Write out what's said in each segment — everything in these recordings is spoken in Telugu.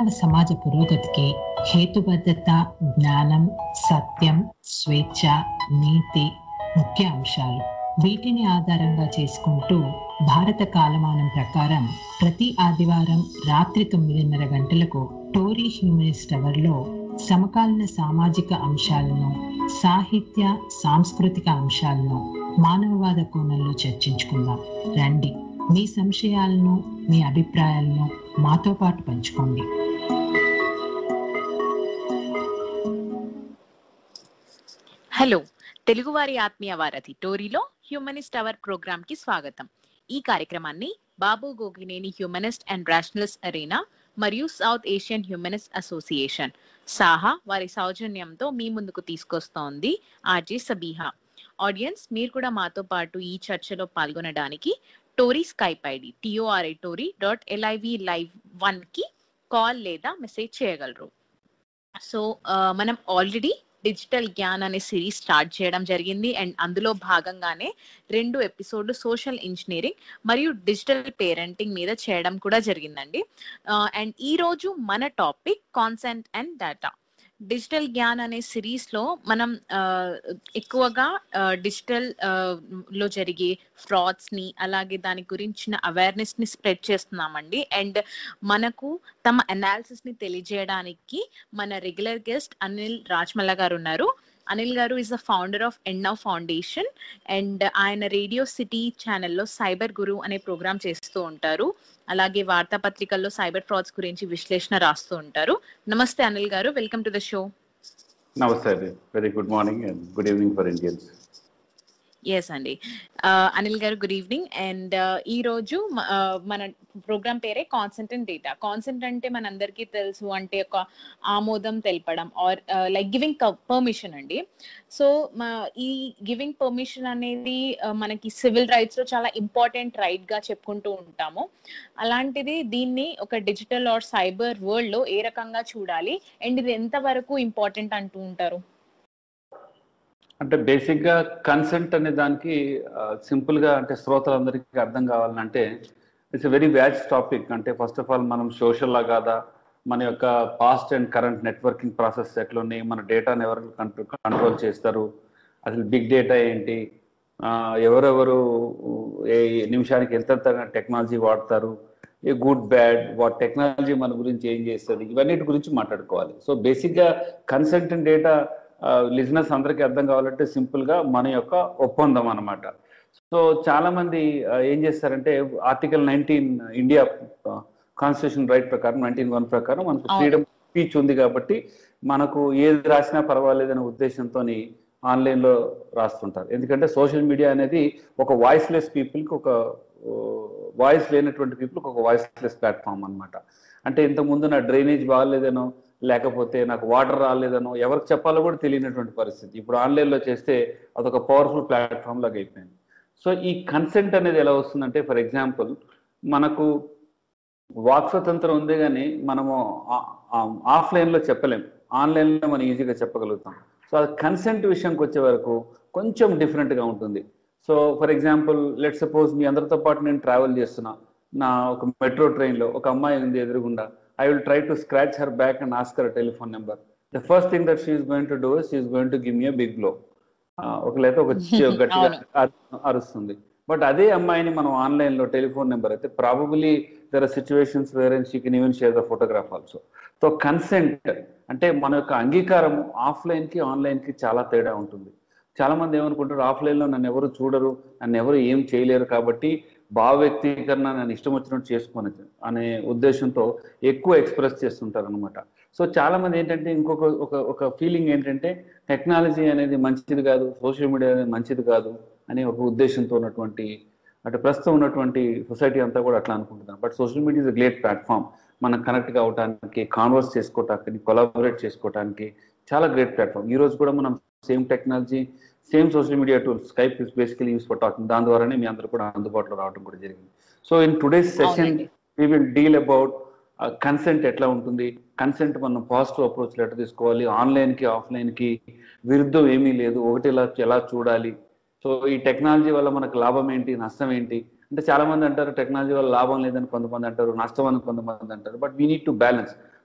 మానవ సమాజ పురోగతికి హేతుబద్ధత జ్ఞానం సత్యం స్వేచ్ఛ నీతి ముఖ్య అంశాలు వీటిని ఆధారంగా చేసుకుంటూ భారత కాలమానం ప్రకారం ప్రతి ఆదివారం రాత్రి తొమ్మిదిన్నర గంటలకు టోరీ హ్యూమనిస్ట్ అవర్లో సమకాలీన సామాజిక అంశాలను సాహిత్య సాంస్కృతిక అంశాలను మానవవాద కోణంలో చర్చించుకుందాం రండి మీ సంశయాలను మీ అభిప్రాయాలను మాతో పాటు పంచుకోండి హలో తెలుగువారి ఆత్మీయ వారధి టోరీలో హ్యూమనిస్ట్ అవర్ ప్రోగ్రామ్ కి స్వాగతం ఈ కార్యక్రమాన్ని Babu Gogineni Humanist and Rationalist Arena మరియు South Asian Humanist Association SAHA వారి సౌజన్యంతో మీ ముందుకు తీసుకొస్తోంది ఆర్జే సబీహా ఆడియన్స్ మీరు కూడా మాతో పాటు ఈ చర్చలో పాల్గొనడానికి TORI Skype ID TORI TORI dot LIV live one కి కాల్ లేదా మెసేజ్ చేయగలరు సో మనం ఆల్రెడీ డిజిటల్ జ్ఞాన్ అనే సిరీస్ స్టార్ట్ చేయడం జరిగింది అండ్ అందులో భాగంగానే రెండు ఎపిసోడ్లు సోషల్ ఇంజనీరింగ్ మరియు డిజిటల్ పేరెంటింగ్ మీద చేయడం కూడా జరిగిందండి అండ్ ఈ రోజు మన topic consent and data digital Gyan అనే సిరీస్ లో మనం ఎక్కువగా డిజిటల్ లో జరిగే ఫ్రాడ్స్ ని అలాగే దాని గురించిన అవేర్నెస్ ని స్ప్రెడ్ చేస్తున్నామండి అండ్ మనకు తమ అనాలిసిస్ ని తెలియజేయడానికి మన రెగ్యులర్ గెస్ట్ అనిల్ రాజ్మల్ల గారు ఉన్నారు Anil garu is the founder of EndNow Foundation and ఆయన రేడియో సిటీ ఛానల్లో సైబర్ గురు అనే ప్రోగ్రామ్ చేస్తూ ఉంటారు అలాగే వార్తాపత్రికల్లో సైబర్ ఫ్రాడ్స్ గురించి విశ్లేషణ రాస్తూ ఉంటారు namaste Anil garu welcome to the show namaste very good morning and good evening for Indians yes అండి అనిల్ గారు గుడ్ ఈవినింగ్ అండ్ ఈ రోజు మన ప్రోగ్రామ్ పేరే కాన్సెంట్ అండ్ డేటా కాన్సెంట్ అంటే మనందరికీ తెలుసు అంటే ఒక ఆమోదం తెలపడం ఆర్ లైక్ గివింగ్ పర్మిషన్ అండి సో ఈ గివింగ్ పర్మిషన్ అనేది మనకి సివిల్ రైట్స్ లో చాలా ఇంపార్టెంట్ రైట్ గా చెప్పుకుంటూ ఉంటాము అలాంటిది దీన్ని ఒక డిజిటల్ ఆర్ సైబర్ వరల్డ్ లో ఏ రకంగా చూడాలి అండ్ ఇది ఎంత వరకు ఇంపార్టెంట్ అంటూ ఉంటారు అంటే బేసిక్ గా కన్సెంట్ అనే దానికి సింపుల్ గా అంటే శ్రోతలందరికీ అర్థం కావాలంటే ఇట్స్ వెరీ వ్యాచ్ టాపిక్ అంటే ఫస్ట్ ఆఫ్ ఆల్ మనం సోషల్ లా కాదా మన యొక్క past and current networking process ఎట్లున్నాయి మన డేటాను ఎవరు కంట్రోల్ చేస్తారు అసలు బిగ్ డేటా ఏంటి ఎవరెవరు ఏ నిమిషానికి ఎంత టెక్నాలజీ వాడతారు a good bad what technology మన గురించి ఏం చేస్తుంది ఇవన్నిటి గురించి మాట్లాడుకోవాలి సో బేసిక్గా కన్సెంట్ అండ్ డేటా లిజినెస్ అందరికీ అర్థం కావాలంటే సింపుల్గా మన యొక్క ఒప్పందం అనమాట సో చాలా మంది ఏం చేస్తారంటే article nineteen India constitution right ప్రకారం నైన్టీన్ వన్ ప్రకారం మనకు ఫ్రీడమ్ స్పీచ్ ఉంది కాబట్టి మనకు ఏది రాసినా పర్వాలేదనే ఉద్దేశంతో ఆన్లైన్లో రాస్తుంటారు ఎందుకంటే సోషల్ మీడియా అనేది ఒక వాయిస్లెస్ పీపుల్కి ఒక వాయిస్ లేనటువంటి పీపుల్కి ఒక వాయిస్లెస్ ప్లాట్ఫామ్ అనమాట అంటే ఇంతకుముందు నా డ్రైనేజ్ బాగాలేదనో లేకపోతే నాకు వాటర్ రాలేదనో ఎవరికి చెప్పాలో కూడా తెలియనటువంటి పరిస్థితి ఇప్పుడు ఆన్లైన్లో చేస్తే అదొక పవర్ఫుల్ ప్లాట్ఫామ్ లాగా అయిపోయింది సో ఈ కన్సెంట్ అనేది ఎలా వస్తుందంటే ఫర్ ఎగ్జాంపుల్ మనకు వాక్ స్వతంత్రం ఉంది కానీ మనము ఆఫ్లైన్లో చెప్పలేం ఆన్లైన్లో మనం ఈజీగా చెప్పగలుగుతాం సో అది కన్సెంట్ విషయంకి వచ్చే వరకు కొంచెం డిఫరెంట్గా ఉంటుంది so for example let suppose మీ అందరితో పాటు నేను ట్రావెల్ చేస్తున్నా నా ఒక మెట్రో ట్రైన్లో ఒక అమ్మాయి ఉంది ఎదురుగుండా I will try to scratch her back and ask her a telephone number. The first thing that she is going to do is she is going to give me a big blow. ఒకలైతే ఒక గట్టిగా అరుస్తుంది బట్ అదే అమ్మాయిని మనం ఆన్లైన్లో టెలిఫోన్ నెంబర్ అయితే probably there are situations where and she can even share the photograph also so consent అంటే మన యొక్క అంగీకారం ఆఫ్లైన్కి ఆన్లైన్కి చాలా తేడా ఉంటుంది చాలా మంది ఏమనుకుంటారు ఆఫ్లైన్లో నన్ను ఎవరు చూడరు నన్ను ఎవరు ఏం చేయలేరు కాబట్టి భావ వ్యక్తీకరణ నన్ను ఇష్టం వచ్చినట్టు చేసుకోను అనే ఉద్దేశంతో ఎక్కువ ఎక్స్ప్రెస్ చేస్తుంటారు అనమాట సో చాలా మంది ఏంటంటే ఇంకొక ఒక ఒక ఫీలింగ్ ఏంటంటే టెక్నాలజీ అనేది మంచిది కాదు సోషల్ మీడియా అనేది మంచిది కాదు అనే ఒక ఉద్దేశంతో ఉన్నటువంటి అంటే ప్రస్తుతం ఉన్నటువంటి సొసైటీ అంతా కూడా అట్లా అనుకుంటున్నారు but social media is great platform మనం కనెక్ట్ కావడానికి కాన్వర్స్ చేసుకోవటానికి కొలాబరేట్ చేసుకోవడానికి చాలా గ్రేట్ ప్లాట్ఫామ్ ఈ రోజు కూడా మనం same technology same social media tools Skype is basically use for talking దాని ద్వారానే మీ అందరూ కూడా అందుబాటులో రావడం కూడా జరిగింది so in today's session we will deal about consent ఎట్లా ఉంటుంది కన్సెంట్ మనం పాజిటివ్ అప్రోచ్ ఎట్లా తీసుకోవాలి ఆన్లైన్కి ఆఫ్లైన్కి విరుద్ధం ఏమీ లేదు ఒకటి ఎలా ఎలా చూడాలి సో ఈ టెక్నాలజీ వల్ల మనకు లాభం ఏంటి నష్టం ఏంటి అంటే చాలా మంది అంటారు టెక్నాలజీ వల్ల లాభం లేదని కొంతమంది అంటారు నష్టం అని కొంతమంది అంటారు but we need to balance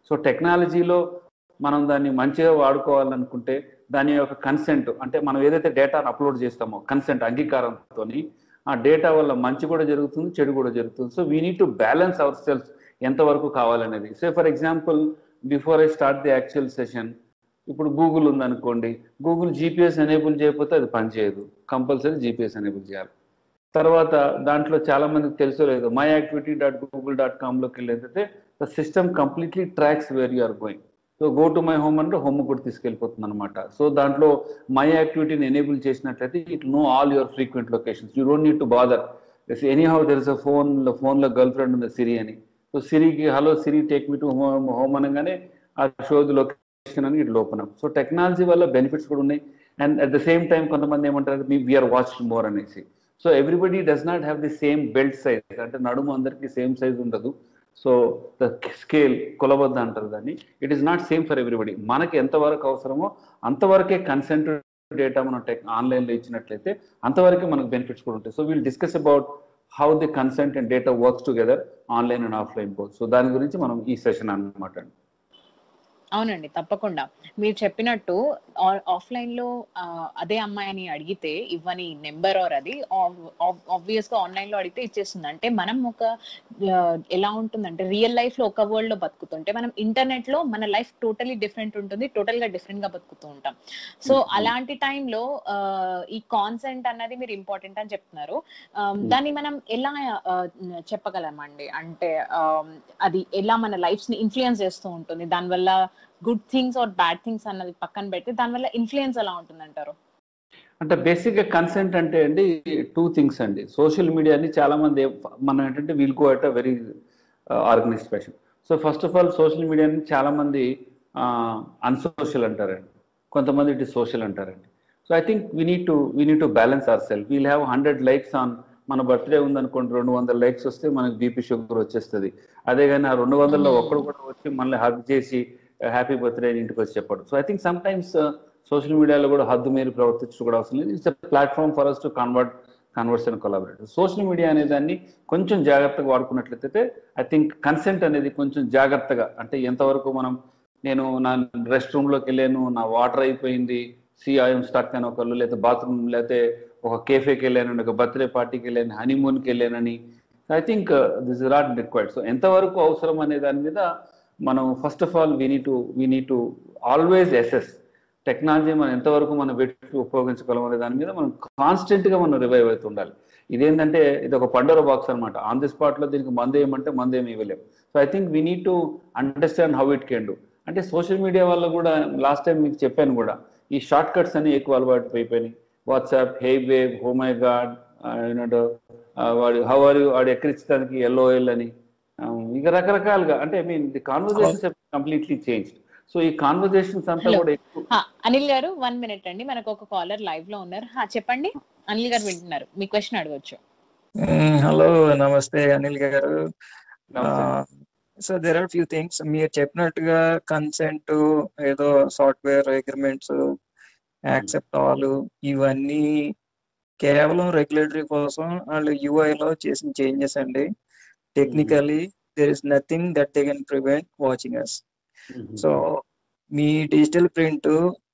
so టెక్నాలజీలో మనం దాన్ని మంచిగా వాడుకోవాలనుకుంటే దాని యొక్క కన్సెంట్ అంటే మనం ఏదైతే డేటాను అప్లోడ్ చేస్తామో కన్సెంట్ అంగీకారంతో ఆ డేటా వల్ల మంచి కూడా జరుగుతుంది చెడు కూడా జరుగుతుంది so we need to balance our selves ఎంతవరకు కావాలనేది so for example before I start the actual session ఇప్పుడు గూగుల్ ఉందనుకోండి గూగుల్ జీపీఎస్ ఎనేబుల్ చేయకపోతే అది పనిచేయదు కంపల్సరీ జీపీఎస్ ఎనేబుల్ చేయాలి తర్వాత దాంట్లో చాలా మందికి తెలుసో లేదు my activity dot Google dot కామ్లోకి వెళ్ళేదైతే the system completely tracks where you are going so go to my home అంటే హోమ్ కూడా తీసుకెళ్ళిపోతుంది అనమాట సో దాంట్లో మై యాక్టివిటీని ఎనేబుల్ చేసినట్లయితే it know all your frequent locations you don't need to bother anyhow there is a phone ఫోన్లో గర్ల్ ఫ్రెండ్ ఉంది సిరి అని సో సిరికి hello Siri take me to home home అనగానే ఆ షోది లొకేషన్ అని it open up so technology వల్ల బెనిఫిట్స్ కూడా ఉన్నాయి and at the same time కొంతమంది ఏమంటారు మీ వీఆర్ వాచ్ మోర్ అనేసి so everybody does not have the same belt size అంటే నడుము అందరికి సేమ్ సైజ్ ఉండదు సో ద స్కేల్ కొలబద్ద అంటారు దాన్ని it is not same for everybody మనకి ఎంతవరకు అవసరమో అంతవరకే కన్సెంట్ డేటా మనం టెక్ ఆన్లైన్లో ఇచ్చినట్లయితే అంతవరకే మనకు బెనిఫిట్స్ కూడా ఉంటాయి so we'll discuss about how the consent and data works together online and offline both so దాని గురించి మనం ఈ సెషన్ అనమాట అవునండి తప్పకుండా మీరు చెప్పినట్టు ఆఫ్లైన్ లో ఆ, అదే అమ్మాయిని అడిగితే ఇవ్వని నెంబర్ ఆర్ అది ఆబ్వియస్ గా ఆన్లైన్ లో అడిగితే ఇచ్చేస్తుంది అంటే మనం ఒక ఆ, ఎలా ఉంటుందంటే రియల్ లైఫ్ లో ఒక వరల్డ్ లో బతుకుతుంటే మనం ఇంటర్నెట్ లో మన లైఫ్ టోటలీ డిఫరెంట్ ఉంటుంది టోటల్ గా డిఫరెంట్ గా బతుకుతూ ఉంటాం సో Mhm. అలాంటి టైంలో ఈ కాన్సెంట్ అన్నది మీరు ఇంపార్టెంట్ అని చెప్తున్నారు ఆ, దాన్ని మనం ఎలా ఆ, చెప్పగలమండి అంటే ఆ, అది ఎలా మన లైఫ్స్ ని ఇన్ఫ్లుయెన్స్ చేస్తూ ఉంటుంది దానివల్ల good things or bad things అన్నది పక్కన పెడితే దానివల్ల ఇన్ఫ్లుయెన్స్ ఎలా ఉంటుంది అంటారు అంటే బేసిక్గా కన్సెంట్ అంటే అండి టూ థింగ్స్ అండి సోషల్ మీడియాని చాలా మంది మనం ఏంటంటే we'll go at a very organised fashion so first of all social మీడియాని చాలా మంది అన్సోషల్ అంటారండి కొంతమంది ఇట్ ఇస్ సోషల్ అంటారండి so I think we need to we need to balance our self we'll have hundred likes on మన బర్త్డే ఉందనుకోండి రెండు వందల లైక్స్ వస్తే మనకి బీపీ షుగర్ వచ్చేస్తుంది అదే కానీ ఆ రెండు వందల్లో ఒక్కడు కూడా వచ్చి మళ్ళీ హగ్ చేసి హ్యాపీ బర్త్డే అని ఇంటికి వచ్చి చెప్పాడు so I think sometimes social మీడియాలో కూడా హద్దు మీరు ప్రవర్తించడం కూడా అవసరం లేదు it's platform for us to convert converse and collaborate social media అనే దాన్ని కొంచెం జాగ్రత్తగా వాడుకున్నట్లయితే ఐ థింక్ కన్సెంట్ అనేది కొంచెం జాగ్రత్తగా అంటే ఎంతవరకు మనం నేను నా రెస్ట్ రూమ్లోకి వెళ్ళాను నా వాటర్ అయిపోయింది సి ఐఎమ్ స్టక్ అని ఒకళ్ళు లేకపోతే బాత్రూమ్ లేకపోతే ఒక కేఫేకి వెళ్ళాను ఒక బర్త్డే పార్టీకి వెళ్ళాను హనీమూన్కి వెళ్ళానని I think this is not required so ఎంతవరకు అవసరం అనే దాని మీద మనం first of all we need to we need to always assess technology మనం ఎంతవరకు మనం పెట్టి ఉపయోగించగలం అనే దాని మీద మనం కాన్స్టెంట్ గా మనం రివైవ్ అవుతూ ఉండాలి ఇదేంటంటే ఇది ఒక పండోర బాక్స్ అనమాట ఆన్ ది స్పాట్ లో దీనికి మందు ఏమంటే మందు ఏమి ఇవ్వలేము so I think we need to understand how it can do అంటే సోషల్ మీడియా వల్ల కూడా లాస్ట్ టైం మీకు చెప్పాను కూడా ఈ షార్ట్ కట్స్ అని ఎక్కువ అలవాటు అయిపోయినాయి WhatsApp hey wave oh my God you know వాడు హౌ ఆర్ యూ వాడు ఎక్కడిచ్చడానికి ఎల్ఓఎల్ అని um, ఇక రకరకాలుగా అంటే I mean the conversations completely change so ఈ కాన్వర్జేషన్స్ అంతా Hello. కూడా ఎక్కువ హా, అనిల్ గారు వన్ మినిట్ అండి మనకు ఒక కాలర్ లైవ్ లో ఉన్నారు హా, చెప్పండి అనిల్ గారు వింటున్నారు మీ క్వశ్చన్ అడగొచ్చు హలో నమస్తే అనిల్ గారు నమస్తే. So there are few things మీరు చెప్పినట్టుగా కన్సెంట్ ఏదో సాఫ్ట్వేర్ అగ్రిమెంట్స్ యాక్సెప్ట్ ఆల్ ఇవన్నీ కేవలం రెగ్యులేటరీ కోసం వాళ్ళు UI లో చేసిన చేంజెస్ అండి technically there is nothing that they can prevent watching us so మీ డిజిటల్ ప్రింట్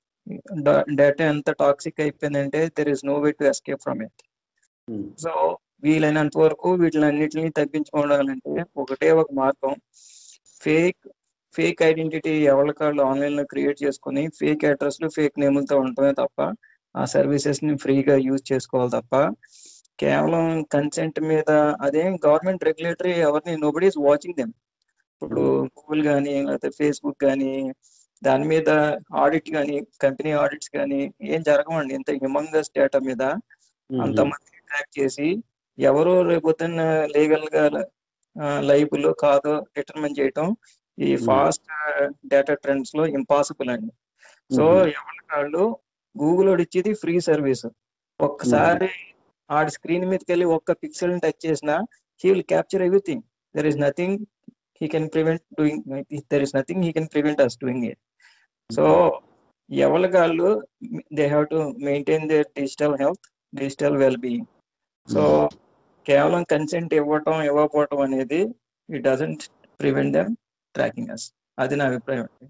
డేటా ఎంత టాక్సిక్ అయిపోయిందంటే there is no way to escape from it Hmm. So వీలైనంత వరకు వీటిలన్నిటిని తగ్గించుకోవాలంటే ఒకటే ఒక మార్గం ఫేక్ ఫేక్ ఐడెంటిటీ ఎవరికాళ్ళు ఆన్లైన్ లో క్రియేట్ చేసుకుని ఫేక్ అడ్రస్లు ఫేక్ నేములతో ఉండటమే తప్ప ఆ సర్వీసెస్ ని ఫ్రీగా యూజ్ చేసుకోవాలి తప్ప కేవలం కన్సెంట్ మీద అదేం గవర్నమెంట్ రెగ్యులేటరీ ఎవరిని నోబడి ఈస్ వాచింగ్ దెమ్ ఇప్పుడు గూగుల్ కానీ లేకపోతే ఫేస్బుక్ కానీ దాని మీద ఆడిట్ కానీ కంపెనీ ఆడిట్స్ కానీ ఏం జరగవండి ఇంత హ్యూమంగస్ డేటా మీద అంతమంది ట్రాక్ చేసి ఎవరో రేపొద్దున్న లీగల్ గా లైబుల్ కాదో డిటర్మిన్ చేయటం ఈ Hmm. ఫాస్ట్ డేటా ట్రెండ్స్ లో ఇంపాసిబుల్ అండి సో Mhm. ఎవరి కాళ్ళు గూగుల్ ఇచ్చేది ఫ్రీ సర్వీస్ ఒక్కసారి ఆడి స్క్రీన్ మీదకి వెళ్ళి ఒక్క పిక్సెల్ టచ్ చేసినా he will capture everything there is nothing he can prevent doing there is nothing he can prevent us doing it so ఎవరి కాళ్ళు they have to maintain their digital health digital well being so కేవలం కన్సెంట్ ఇవ్వటం ఇవ్వకపోవటం అనేది it doesn't prevent them tracking us అది నా అభిప్రాయం అండి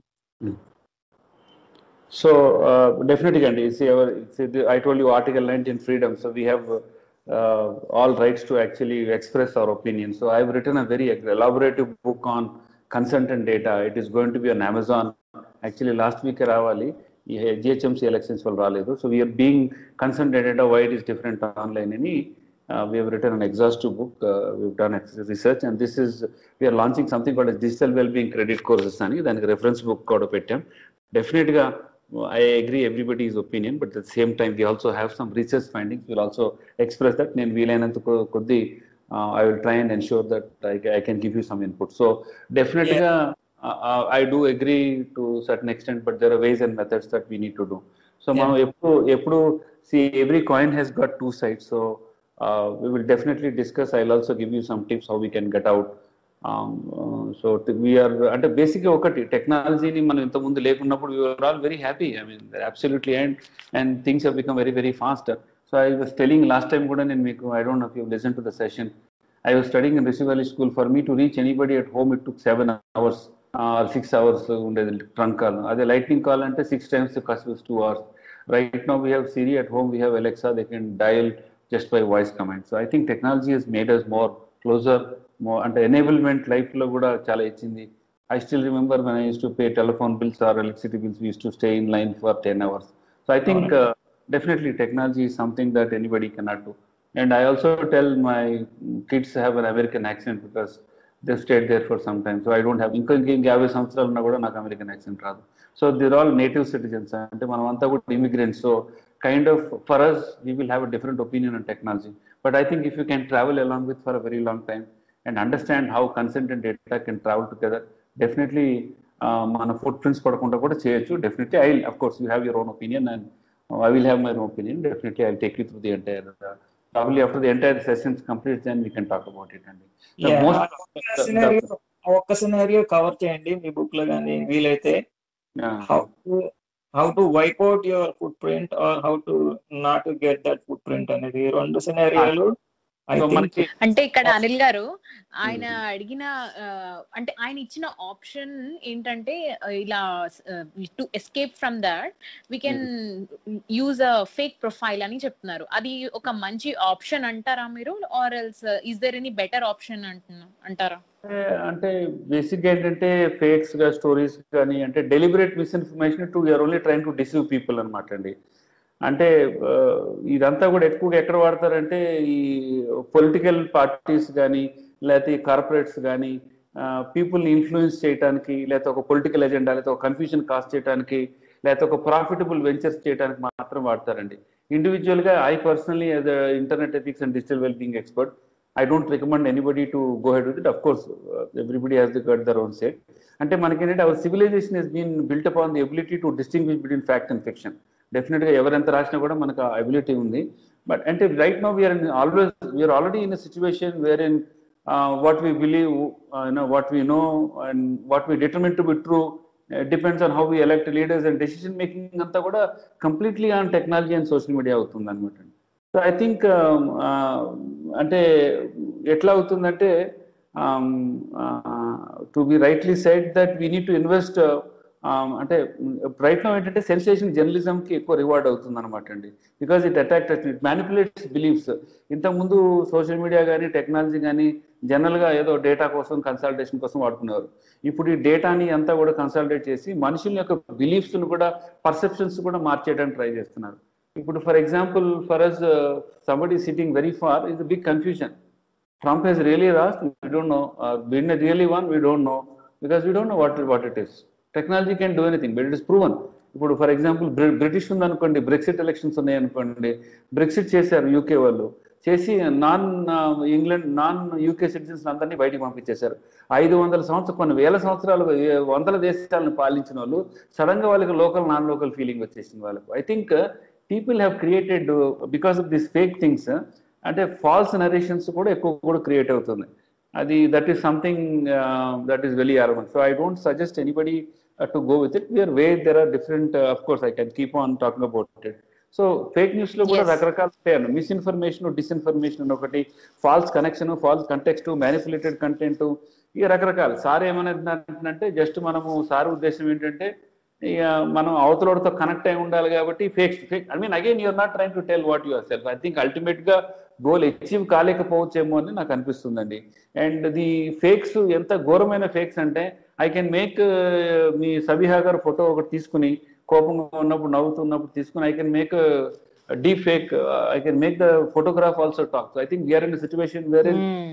So uh, definitely, and see, our, see the, I told you Article 19 freedom. So we have uh, all rights to actually express our opinion. So I've written a very elaborative book on consent and data. It is going to be on Amazon. Actually, last week రావాలి ఈ జిహెచ్ఎంసీ ఎలక్షన్స్ వల్ల రాలేదు so we're being concern data why it is different online అని we have written an exhaustive book we done research and this is we're launching something called digital well being credit courses అని దానికి రెఫరెన్స్ బుక్ కూడా పెట్టాం డెఫినెట్గా I agree everybody's opinion, but at the same time, we also have some research findings. We'll also express that. నేను వీలైనంత కొ- కొద్ది uh, I will try and ensure that I, ca- I can give you some input. So definitely, uh, uh, I do agree to certain extent, but there are ways and methods that we need to do. So Yeah. మనం ఎప్పుడు ఎప్పుడు see every coin has got two sides. So uh, we will definitely discuss. I'll also give you some tips how we can get out. So we're అంటే బేసిక్గా ఒకటి టెక్నాలజీని మనం ఇంత ముందు లేకున్నప్పుడు we're all very happy I mean absolutely and and things have become very very fast so I was telling last time కూడా నేను మీకు I don't know you listen to the session I was studying in Rishi Valley school for me to reach anybody at home it took seven hours or six hours ఉండేది ట్రంక్ కాల్ అదే లైట్నింగ్ కాల్ అంటే six times cost two hours right now we have Siri at home we have Alexa they can dial just by voice command so I think technology has made us more closer more అంటే ఎనేబుల్మెంట్ లైఫ్లో కూడా చాలా ఇచ్చింది I still remember when I use to pay telephone bills or electricity bills use to stay in line for ten hours so I think definitely technology is something that anybody cannot do and I also tell my kids have an American accent because they stayed there for some time so I don't have ఇంకా ఇంక యాభై సంవత్సరాలు ఉన్నా కూడా నాకు అమెరికన్ యాక్సెంట్ రాదు so they're all native citizens అంటే మనం అంతా కూడా immigrants so kind of for us we will have a different opinion on technology but I think if you can travel along with for a very long time and understand how consent and data can travel together definitely uh, మన ఫుట్ ప్రింట్స్ పడకుండా కూడా చేయొచ్చు definitely I of course you have your own opinion and I will have my own opinion definitely I take you through the entire probably after the entire sessions complete then we can talk about it అండి The Yeah, most- ఆ ఒక్క scenario- ఆ ఒక్క సినారియో కవర్ చేయండి మీ బుక్ లో కానీ వీలైతే Yeah. How to how to wipe out your footprint or how to not get that footprint అనేది ఈ రెండు సినారియోలు ఐ So థింక్ మనకి అంటే ఇక్కడ అనిల్ గారు ఆయన అడిగిన ఆ, అంటే ఆయన ఇచ్చిన ఆప్షన్ ఏంటంటే ఆ, ఇలా to escape from that we can use a fake profile అని చెప్తున్నారు అది ఒక మంచి ఆప్షన్ అంటారా మీరు or else is there any better option అంటున్నా అంటారా అంటే బేసిక్ ఏంటంటే ఫేక్స్ గా స్టోరీస్ కానీ అంటే deliberate misinformation to you're only trying to deceive people అనమాట అండి అంటే ఆ, ఇదంతా కూడా ఎక్కువగా ఎక్కడ వాడతారంటే ఈ పొలిటికల్ పార్టీస్ కానీ లేకపోతే ఈ కార్పొరేట్స్ కానీ పీపుల్ని ఇన్ఫ్లుయెన్స్ చేయడానికి లేకపోతే ఒక పొలిటికల్ ఎజెండా లేకపోతే ఒక కన్ఫ్యూజన్ కాస్ట్ చేయడానికి లేకపోతే ఒక ప్రాఫిటబుల్ వెంచర్స్ చేయడానికి మాత్రం వాడతారండి ఇండివిజువల్గా I personally as internet ethics and digital well being expert I don't recommend anybody to go head with it of course everybody has the gut their own set అంటే మనకి ఏంటంటే our civilisation is been built up on the ability to distinguish between fact and fiction డెఫినెట్గా ఎవరెంత రాసినా కూడా మనకు ఆ ఎబిలిటీ ఉంది బట్ అంటే right no we're always we're already in a situation where in what we believe you know what we know and what we determine to be true depends on how we elect leaders and decision making అంతా కూడా completely on technology and social media అవుతుంది అనమాట సో ఐ థింక్ అంటే ఎట్లా అవుతుందంటే to be rightly set that we need to invest అంటే ప్రయత్నం ఏంటంటే సెన్సేషన్ జర్నలిజంకి ఎక్కువ రివార్డ్ అవుతుంది అనమాట అండి because it attacked it manipulates beliefs ఇంతకుముందు సోషల్ మీడియా కానీ టెక్నాలజీ కానీ జనరల్గా ఏదో డేటా కోసం కన్సల్టేషన్ కోసం వాడుకునేవారు ఇప్పుడు ఈ డేటాని అంతా కూడా కన్సల్టేట్ చేసి మనుషుల యొక్క బిలీఫ్స్ను కూడా పర్సెప్షన్స్ కూడా మార్చేయడానికి ట్రై చేస్తున్నారు ఇప్పుడు for example for us somebody sitting very far is big confusion Trump has really lost we don't know been really won we don't know because we don't know what what it is technology can do anything but it is proven ఇప్పుడు ఫర్ ఎగ్జాంపుల్ బ్రిటిష్ ఉందనుకోండి బ్రెక్సిట్ ఎలక్షన్స్ ఉన్నాయనుకోండి బ్రెక్సిట్ చేశారు యూకే వాళ్ళు చేసి non England non UK citizens అందరినీ బయటికి పంపించేశారు ఐదు వందల సంవత్సరం కొన్ని వేల సంవత్సరాలు ఏ- వందల దేశాలను పాలించిన వాళ్ళు సడన్ గా వాళ్ళకి లోకల్ నాన్ లోకల్ ఫీలింగ్ వచ్చేసింది వాళ్ళకు I think people have created because of this fake things అంటే ఫాల్స్ నరేషన్స్ కూడా ఎక్కువ కూడా క్రియేట్ అవుతుంది అది that is something that is very అరవన్ so I don't suggest anybody to go with it we're way there are different of course I can keep on talking about it so fake news లో కూడా Yes. రకరకాల ఉంటాయి మిస్ఇన్ఫర్మేషన్ డిస్ఇన్ఫర్మేషన్ ఒకటి false connection false context manipulated content ఇక రకరకాలు సార్ ఏమనంటే జస్ట్ మనము సార్ ఉద్దేశం ఏంటంటే ఇక మనం అవతలతో కనెక్ట్ అయి ఉండాలి కాబట్టి fake fake I mean again you're not trying to tell what your self I think ultimate గా గోల్ అచీవ్ కాలేకపోవచ్చేమో అని నాకు అనిపిస్తుందండి అండ్ ది ఫేక్స్ ఎంత ఘోరమైన ఫేక్స్ అంటే I can make me Sabiha గారు ఫోటో ఒకటి తీసుకుని కోపంగా ఉన్నప్పుడు నవ్వుతున్నప్పుడు తీసుకుని I can make deep fake I can make the photograph also talk I think we're in situation వేరే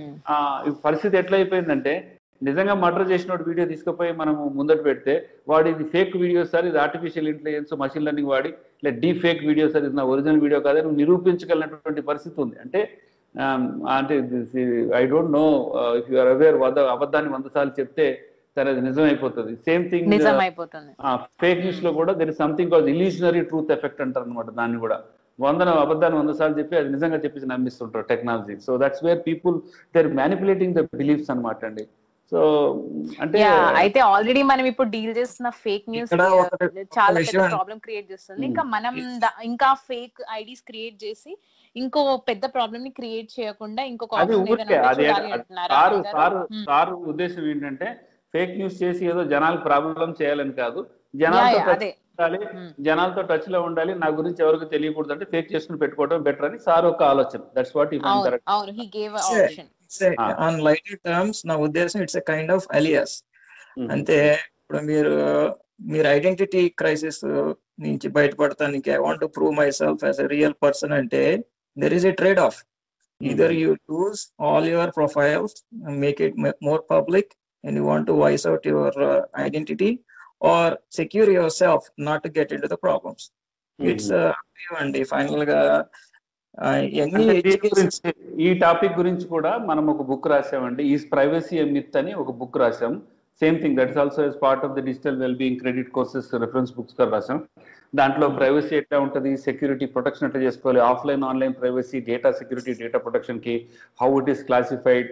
ఈ పరిస్థితి ఎట్లా అయిపోయిందంటే నిజంగా మర్డర్ చేసిన వీడియో తీసుకుపోయి మనం ముందట పెడితే వాడు ఇది ఫేక్ వీడియో సార్ ఇది ఆర్టిఫిషియల్ ఇంటెలిజెన్స్ మషిన్ లెర్నింగ్ వాడి లేదా డీ ఫేక్ వీడియో సార్ ఇది నా ఒరిజినల్ వీడియో కాదని నువ్వు నిరూపించగలిగినటువంటి పరిస్థితి ఉంది అంటే um, అంటే I don't know if you are aware వద అబద్ధాన్ని వంద సార్లు చెప్తే సరే అది నిజం అయిపోతుంది సేమ్ థింగ్ నిజం అయిపోతుంది ఫేక్ న్యూస్ లో కూడా దర్ ఇస్ సంథింగ్ కాజ్ ఇల్యూషనరీ ట్రూత్ ఎఫెక్ట్ అంటారు అనమాట దాన్ని కూడా వందన అబద్ధాన్ని వంద సార్లు చెప్పి అది నిజంగా చెప్పేసి నమ్మిస్తుంటారు technology so that's where people they manipulating the beliefs అనమాట అండి సో అంటే Yeah, అయితే ఆల్రెడీ మనం ఇప్పుడు డీల్ చేస్తున్న ఫేక్ న్యూస్ ఇక్కడ ఒక- చాలా ఒక పెద్ద విషయం- ప్రాబ్లం క్రియేట్ చేస్తుంది Hmm. ఇంకా మనం దా- ఇంకా ఫేక్ ఐడీస్ క్రియేట్ చేసి ఇంకో పెద్ద ప్రాబ్లమ్ ని క్రియేట్ చేయకుండా ఇంకొక అది option ఊరికే ఏదైనా ఉంటే అది చూడాలి అంటున్నారా సారు అనిల్ గారు? Sir Hmm. సారు ఉద్దేశం ఏంటంటే ఫేక్ న్యూస్ చేసి ఏదో జనాలకు ప్రాబ్లం చేయాలని కాదు Yeah, జనాలతో yeah, touch అదే ఉండాలి Hmm. జనాలతో టచ్ లో ఉండాలి నా గురించి ఎవరికి తెలియకూడదు అంటే ఫేక్ చేసుకుని పెట్టుకోవడం బెటర్ అని సార్ ఒక ఆలోచన దట్స్ వాట్ ఈ అవును కరెక్ట్ అవును he gave Sure. Option Ah. On lighter terms నా ఉద్దేశం it's a kind of alias అంటే ఇప్పుడు మీరు మీరు ఐడెంటిటీ క్రైసిస్ నుంచి బయటపడటానికి I want prove my self as a real person అంటే there is a trade off either you choose all your profiles make it more public and you want to voice out your identity or secure your self not to get into the problems it's అండి ఫైనల్ గా uh, ఇవన్నీ అంటే దీని education- గురించి ఈ టాపిక్ గురించి కూడా మనం ఒక బుక్ రాసామండి ఈ ప్రైవసీ మిత్ అని ఒక బుక్ రాసాం same thing that is also as part of the digital well being credit courses reference books గా రాసాం దాంట్లో ప్రైవసీ ఎట్లా ఉంటుంది సెక్యూరిటీ ప్రొటెక్షన్ ఎట్లా చేసుకోవాలి offline online privacy data security data protection కి how it is classified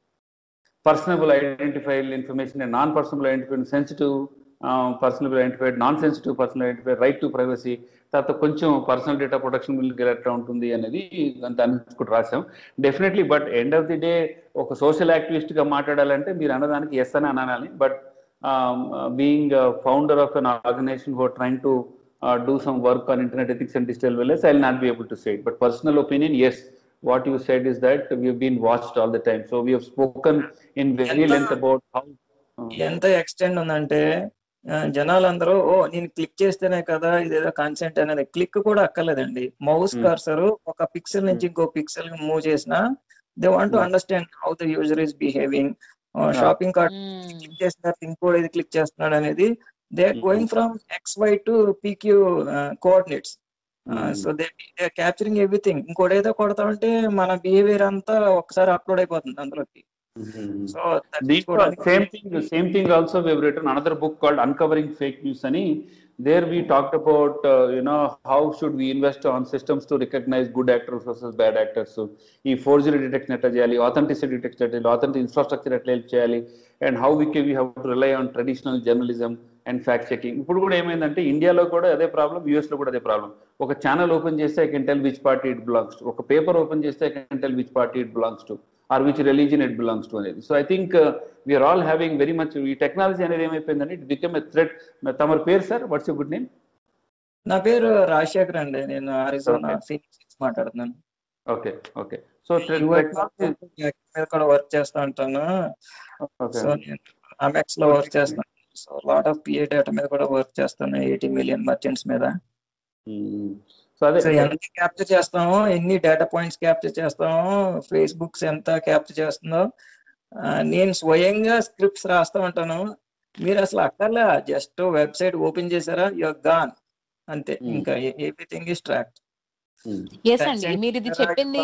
personable identified information non personable identified sensitive personable identified non sensitive personal identified right to privacy తర్వాత కొంచెం పర్సనల్ డేటా ప్రొటెక్షన్ బిల్ ఎట్లా ఉంటుంది అనేది దాని గురించి కూడా రాసాం definitely but end of the day ఒక సోషల్ యాక్టివిస్ట్ గా మాట్లాడాలంటే మీరు అన్నదానికి ఎస్ అని అనాలి but being founder of an organization for trying to do some work on internet ethics and digital wellness I not be able to say but personal opinion yes what you said is that we've been watched all the time. So we have spoken in very ఎంత- length about how. uh, ఎంత ఎక్స్టెండ్ ఉందంటే ఆ, జనాలందరూ ఓ నేను క్లిక్ చేస్తేనే కదా ఇదేదో కన్సెంట్ అనేది క్లిక్ కూడా అక్కర్లేదండి మౌస్ Hmm. కర్సర్ ఒక పిక్సెల్ నుంచి ఇంకో పిక్సెల్ మూవ్ చేసినా they want to Hmm. Understand how the user is behaving shopping cart click చేసిన తర్వాత ఇంకోటి ఇది క్లిక్ చేస్తున్నాడు అనేది they are Mhm. Going from X Y to PQ coordinates Mhm. So they they capturing everything ఇంకోటి ఏదో కొడతా ఉంటే మన బిహేవియర్ అంతా ఒకసారి అప్లోడ్ అయిపోతుంది అందులోకి Mhm. So Deep, same thing. Same thing. Also, we have written another book called "Uncovering Fake News." Ani there we talked about uh, you know how should we invest on systems to recognize good actors versus bad actors. So, ఈ ఫోర్జరీ డిటెక్షన్ ఎట్లా చేయాలి ఆథెంటిసిటీ డిటెక్షన్ ఎట్లా చేయాలి ఆథెంటిక్ ఇన్ఫ్రాస్ట్రక్చర్ ఎట్లా హెల్ప్ చేయాలి and how we can we have to rely on traditional journalism and fact checking ఇప్పుడు కూడా ఏమైందంటే ఇండియాలో కూడా అదే ప్రాబ్లం యూఎస్ లో కూడా అదే ప్రాబ్లం ఒక ఛానల్ ఓపెన్ చేస్తే I can tell which party it belongs to ఒక పేపర్ ఓపెన్ చేస్తే I can tell which party it belongs to or which religion it belongs to అనేది so I think we're all having very much ఈ టెక్నాలజీ అనేది ఏమైపోయిందంటే ఇట్ బికమ్ ఎ థ్రెట్ తమరి పేరు sir what's you good name నా పేరు రాజశేఖర్ అండి నేను అరిజోనా Okay. ఫీనిక్స్ నుంచి మాట్లాడుతున్నాను ఓకే ఓకే సో Back మీద కూడా వర్క్ చేస్తా ఉంటాను సో నేను అమెక్స్ లో వర్క్ చేస్తాను so lot of PA data మీద కూడా వర్క్ చేస్తాను ఎయిటీ మిలియన్ మర్చెంట్స్ మీద సో అదే సో ఎంత క్యాప్చర్ చేస్తామో ఎన్ని డేటా పాయింట్స్ క్యాప్చర్ చేస్తామో ఫేస్బుక్స్ ఎంత క్యాప్చర్ చేస్తుందో ఆ, నేను స్వయంగా స్క్రిప్ట్స్ రాస్తా ఉంటాను మీరు అసలు అక్కర్లే జస్ట్ వెబ్సైట్ ఓపెన్ చేశారా యువర్ గాన్ అంతే Hmm. ఇంకా ఎవ్రీథింగ్ ఇస్ ట్రాక్ ఎస్ అండి Website మీరు ఇది ద్వారా చెప్పింది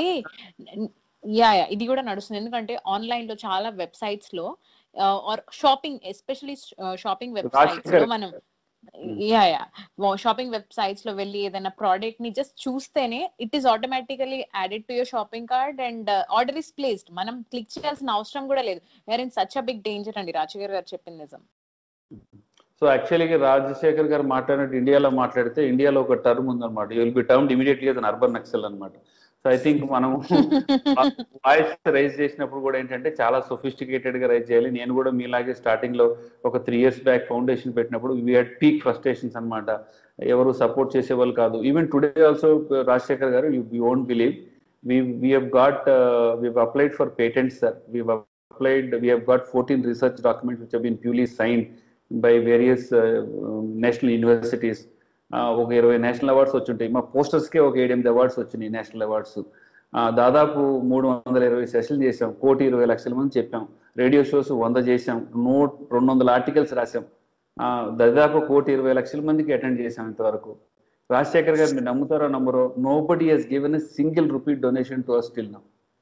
యా యా ఇది కూడా నడుస్తుంది ఎందుకంటే ఆన్లైన్ లో చాలా వెబ్సైట్స్ లో or shopping especially shopping websites లో మనం యా యా షాపింగ్ వెబ్సైట్స్ లో వెళ్ళి ఏదైనా ప్రోడక్ట్ ని జస్ట్ చూస్తేనే it is automatically added to your shopping cart and order is placed మనం క్లిక్ చేయాల్సిన అవసరం కూడా లేదు where in such a big danger అండి రాజుగారు గారు చెప్పింది నిజం సో యాక్చువల్గా రాజశేఖర్ గారు మాట్లాడినట్టు ఇండియాలో మాట్లాడితే ఇండియాలో ఒక టర్మ్ ఉందన్నమాట you will be term immediately an urban naxal అనమాట సో ఐ థింక్ మనం వాయిస్ రైజ్ చేసినప్పుడు కూడా ఏంటంటే చాలా సొఫిస్టికేటెడ్ గా రైజ్ చేయాలి నేను కూడా మీలాగే స్టార్టింగ్ లో ఒక త్రీ ఇయర్స్ బ్యాక్ ఫౌండేషన్ పెట్టినప్పుడు వీ హెడ్ పీక్ ఫ్రస్ట్రేషన్స్ అనమాట ఎవరు సపోర్ట్ చేసేవాళ్ళు కాదు even today also Rajasekhar garu you won't believe we we have got uh, we've applied for patents sir we've applied we have got 14 research documents which have been duly signed by various uh, national universities ఒక ఇరవై నేషనల్ అవార్డ్స్ వచ్చుంటాయి మా పోస్టర్స్కే ఒక ఏడెనిమిది అవార్డ్స్ వచ్చినాయి నేషనల్ అవార్డ్స్ దాదాపు మూడు వందల ఇరవై సెషన్లు చేసాం కోటి ఇరవై లక్షల మంది చెప్పాం రేడియో షోస్ వంద చేసాం నూట రెండు వందల ఆర్టికల్స్ రాసాం దాదాపు కోటి ఇరవై లక్షల మందికి అటెండ్ చేసాం ఇంతవరకు రాజశేఖర్ గారు మీరు నమ్ముతారో నమ్మరో nobody has given a single rupee donation to us still now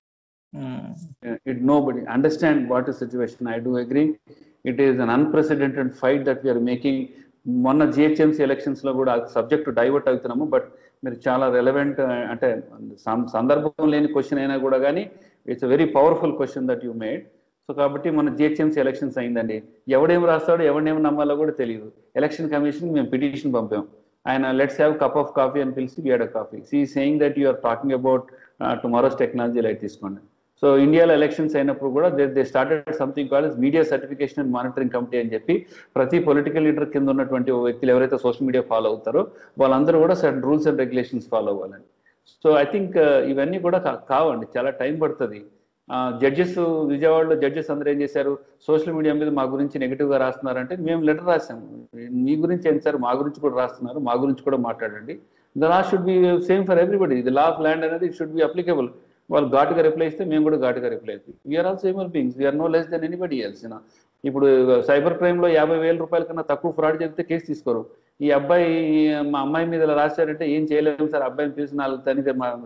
it nobody understand what is situation I do agree it is an unprecedented fight that we're making మొన్న జిహెచ్ఎంసీ ఎలక్షన్స్ లో కూడా సబ్జెక్ట్ డైవర్ట్ అవుతున్నాము బట్ మీరు చాలా రెలవెంట్ అంటే సందర్భం లేని క్వశ్చన్ అయినా కూడా కానీ it's very powerful question that you made so కాబట్టి మన జిహెచ్ఎంసీ ఎలక్షన్స్ అయిందండి ఎవడేం రాస్తాడో ఎవడేం నమ్మాలో కూడా తెలియదు ఎలక్షన్ కమిషన్ మేము పిటిషన్ పంపాం ఆయన let's have cup of coffee అని పిలిచి we'd coffee see saying that you're talking about tomorrow's technology light తీసుకోండి సో ఇండియాలో ఎలక్షన్స్ అయినప్పుడు కూడా they they started something call media certification and monitoring committee అని చెప్పి ప్రతి పొలిటికల్ లీడర్ కింద ఉన్నటువంటి వ్యక్తులు ఎవరైతే సోషల్ మీడియా ఫాలో అవుతారో వాళ్ళందరూ కూడా certain rules and regulations follow అవ్వాలని సో ఐ థింక్ ఇవన్నీ కూడా కావండి చాలా టైం పడుతుంది జడ్జెస్ విజయవాడలో జడ్జెస్ అందరూ ఏం చేశారు సోషల్ మీడియా మీద మా గురించి నెగిటివ్ గా రాస్తున్నారంటే మేము లెటర్ రాసాము మీ గురించి ఏంటి సార్ మా గురించి కూడా రాస్తున్నారు మా గురించి కూడా మాట్లాడండి the law should be same for everybody the law of land అనేది ఇట్ షుడ్ బి అప్లికబుల్ వాళ్ళు ఘాటుగా రిప్లై ఇస్తే మేము కూడా ఘాటుగా రిప్లై ఇస్తాం we're also human beings we're no less than anybody else ఇప్పుడు సైబర్ క్రైమ్ లో యాభై వేల రూపాయల కన్నా తక్కువ ఫ్రాడ్ జరిగితే కేసు తీసుకోరు ఈ అబ్బాయి మా అమ్మాయి మీద ఇలా రాశారంటే ఏం చేయలేము సార్ అబ్బాయిని పిలిచి నాలుగు తన్ని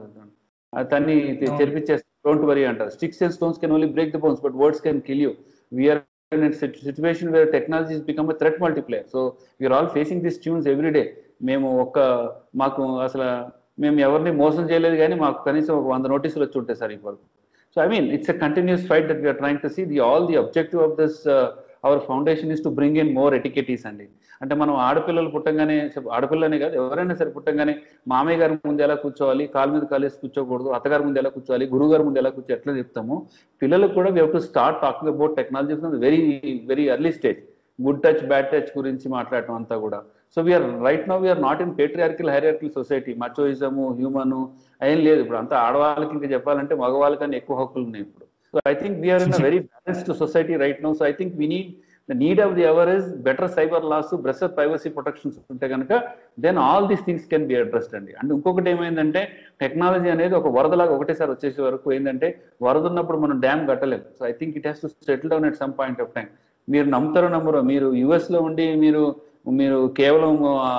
తన్ని తెరిపించేస్తారు డోంట్ వరీ అంటారు sticks and stones can only break the bones but words can kill you we're situation where technology become threat multiplier so we're all facing this tunes every day మేము ఒక్క మాకు అసలు మేము ఎవరిని మోసం చేయలేదు కానీ మాకు కనీసం ఒక వంద నోటీసులు వచ్చి ఉంటాయి సార్ ఇప్పుడు so I mean it's a continuous fight that we're trying to see the all the objective of this our foundation is to bring in more etiquettes అండి అంటే మనం ఆడపిల్లలు పుట్టంగానే ఆడపిల్లనే కాదు ఎవరైనా సరే పుట్టంగానే మామయ్య గారి ముందు ఎలా కూర్చోవాలి కాలు మీద కాలేసి కూర్చోకూడదు అత్తగారి ముందు ఎలా కూర్చోవాలి గురువు గారి ముందు ఎలా కూర్చో ఎట్లా చెప్తాము పిల్లలకు కూడా we to start talking about technology very very early stage good touch bad touch గురించి మాట్లాడటం అంతా కూడా so we're right no we're not in patriarchal hierarchical society machoism human ఏం లేదు ఇప్పుడు అంతా ఆడవాళ్ళకి ఇంకా చెప్పాలంటే మగవాళ్ళకన్నా ఎక్కువ హక్కులు ఉన్నాయి ఇప్పుడు so I think we're in very balanced society right no so I think we need the need of the hour is better cyber laws better privacy protections ఉంటే కనుక then all these things can be addressed అండి అండ్ ఇంకొకటి ఏమైందంటే టెక్నాలజీ అనేది ఒక వరదలాగా ఒకటేసారి వచ్చేసే వరకు ఏంటంటే వరద ఉన్నప్పుడు మనం డ్యామ్ కట్టలేము so I think it has to settle down at some point of time మీరు నమ్ముతారో నమ్మరో మీరు యుఎస్ లో ఉండి మీరు మీరు కేవలం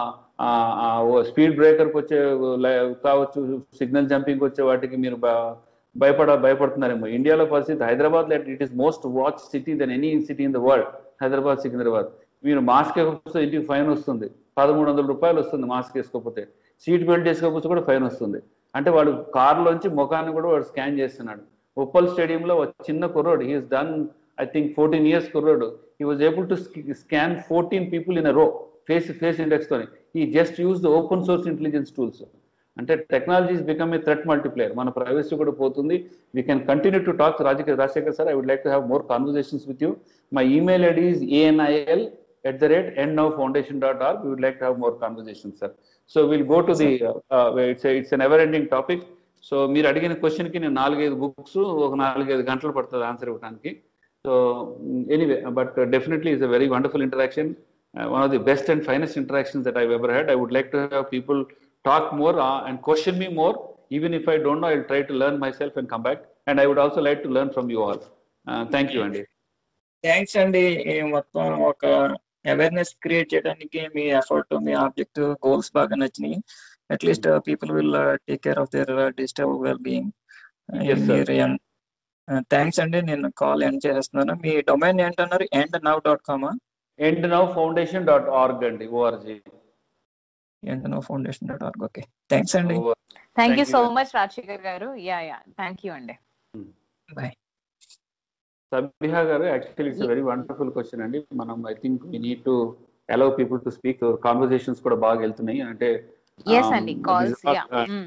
స్పీడ్ బ్రేకర్కి వచ్చే కావచ్చు సిగ్నల్ జంపింగ్ వచ్చే వాటికి మీరు భయపడ భయపడుతున్నారేమో ఇండియాలో పరిస్థితి హైదరాబాద్ లో it is most watch city than any city in the world Hyderabad Secunderabad మీరు మాస్క్ వేసుకోకపోతే ఇంటికి ఫైన్ వస్తుంది పదమూడు వందల రూపాయలు వస్తుంది మాస్క్ వేసుకోకపోతే సీట్ బెల్ట్ వేసుకోకపోతే కూడా ఫైన్ వస్తుంది అంటే వాడు కారులోంచి ముఖాన్ని కూడా వాడు స్కాన్ చేస్తున్నాడు ఉప్పల్ స్టేడియంలో ఒక చిన్న కుర్రోడు he's done I think fourteen years కుర్రోడు he was able to scan fourteen people in a row face face index తోని ఈ just use the open source intelligence tools అంటే technology is become a threat multiplier మన ప్రైవసీ కూడా పోతుంది we can continue to talk రాజకీయ Rajasekhar sir I would like to have more conversations with you my email ID is ANIL at the rate end now foundation dot org we would like to have more conversation sir so will go to the it's it's an ever ending topic so మీరు అడిగిన క్వశ్చన్ కి నేను నాలుగైదు బుక్స్ ఒక నాలుగైదు గంటలు పడుతుంది ఆన్సర్ ఇవ్వడానికి so anyway but definitely is a very wonderful interaction one of the best and finest interactions that I ever had I would like to have people talk more uh, and question me more. Even if I don't know, I'll try to learn myself and come back. And I would also like to learn from you all. Uh, thank you, Andy. Thanks అండి ఈ మొత్తం ఒక అవేర్నెస్ క్రియేట్ చేయడానికి మీ ఎఫర్ట్ మీ ఆబ్జెక్ట్ గోల్స్ బాగా నచ్చినాయి at least people will take care of their digital well being Yes, sir. Thanks అండి నేను కాల్ ఎండ్ చేస్తున్నాను మీ డొమైన్ ఏంటన్నారు end now dot com endnowfoundation.org and org. End now foundation dot org okay thanks అండి Over. Thank you Thank you, so ma'am. Much Rajasekhar garu yeah yeah thank you అండి bye Sabiha garu, actually it's a very wonderful question అండి మనం I think we need to allow people to speak conversations కూడా బాగా వెళ్తున్నాయి అంటే ఎస్ అండి కాల్స్ యా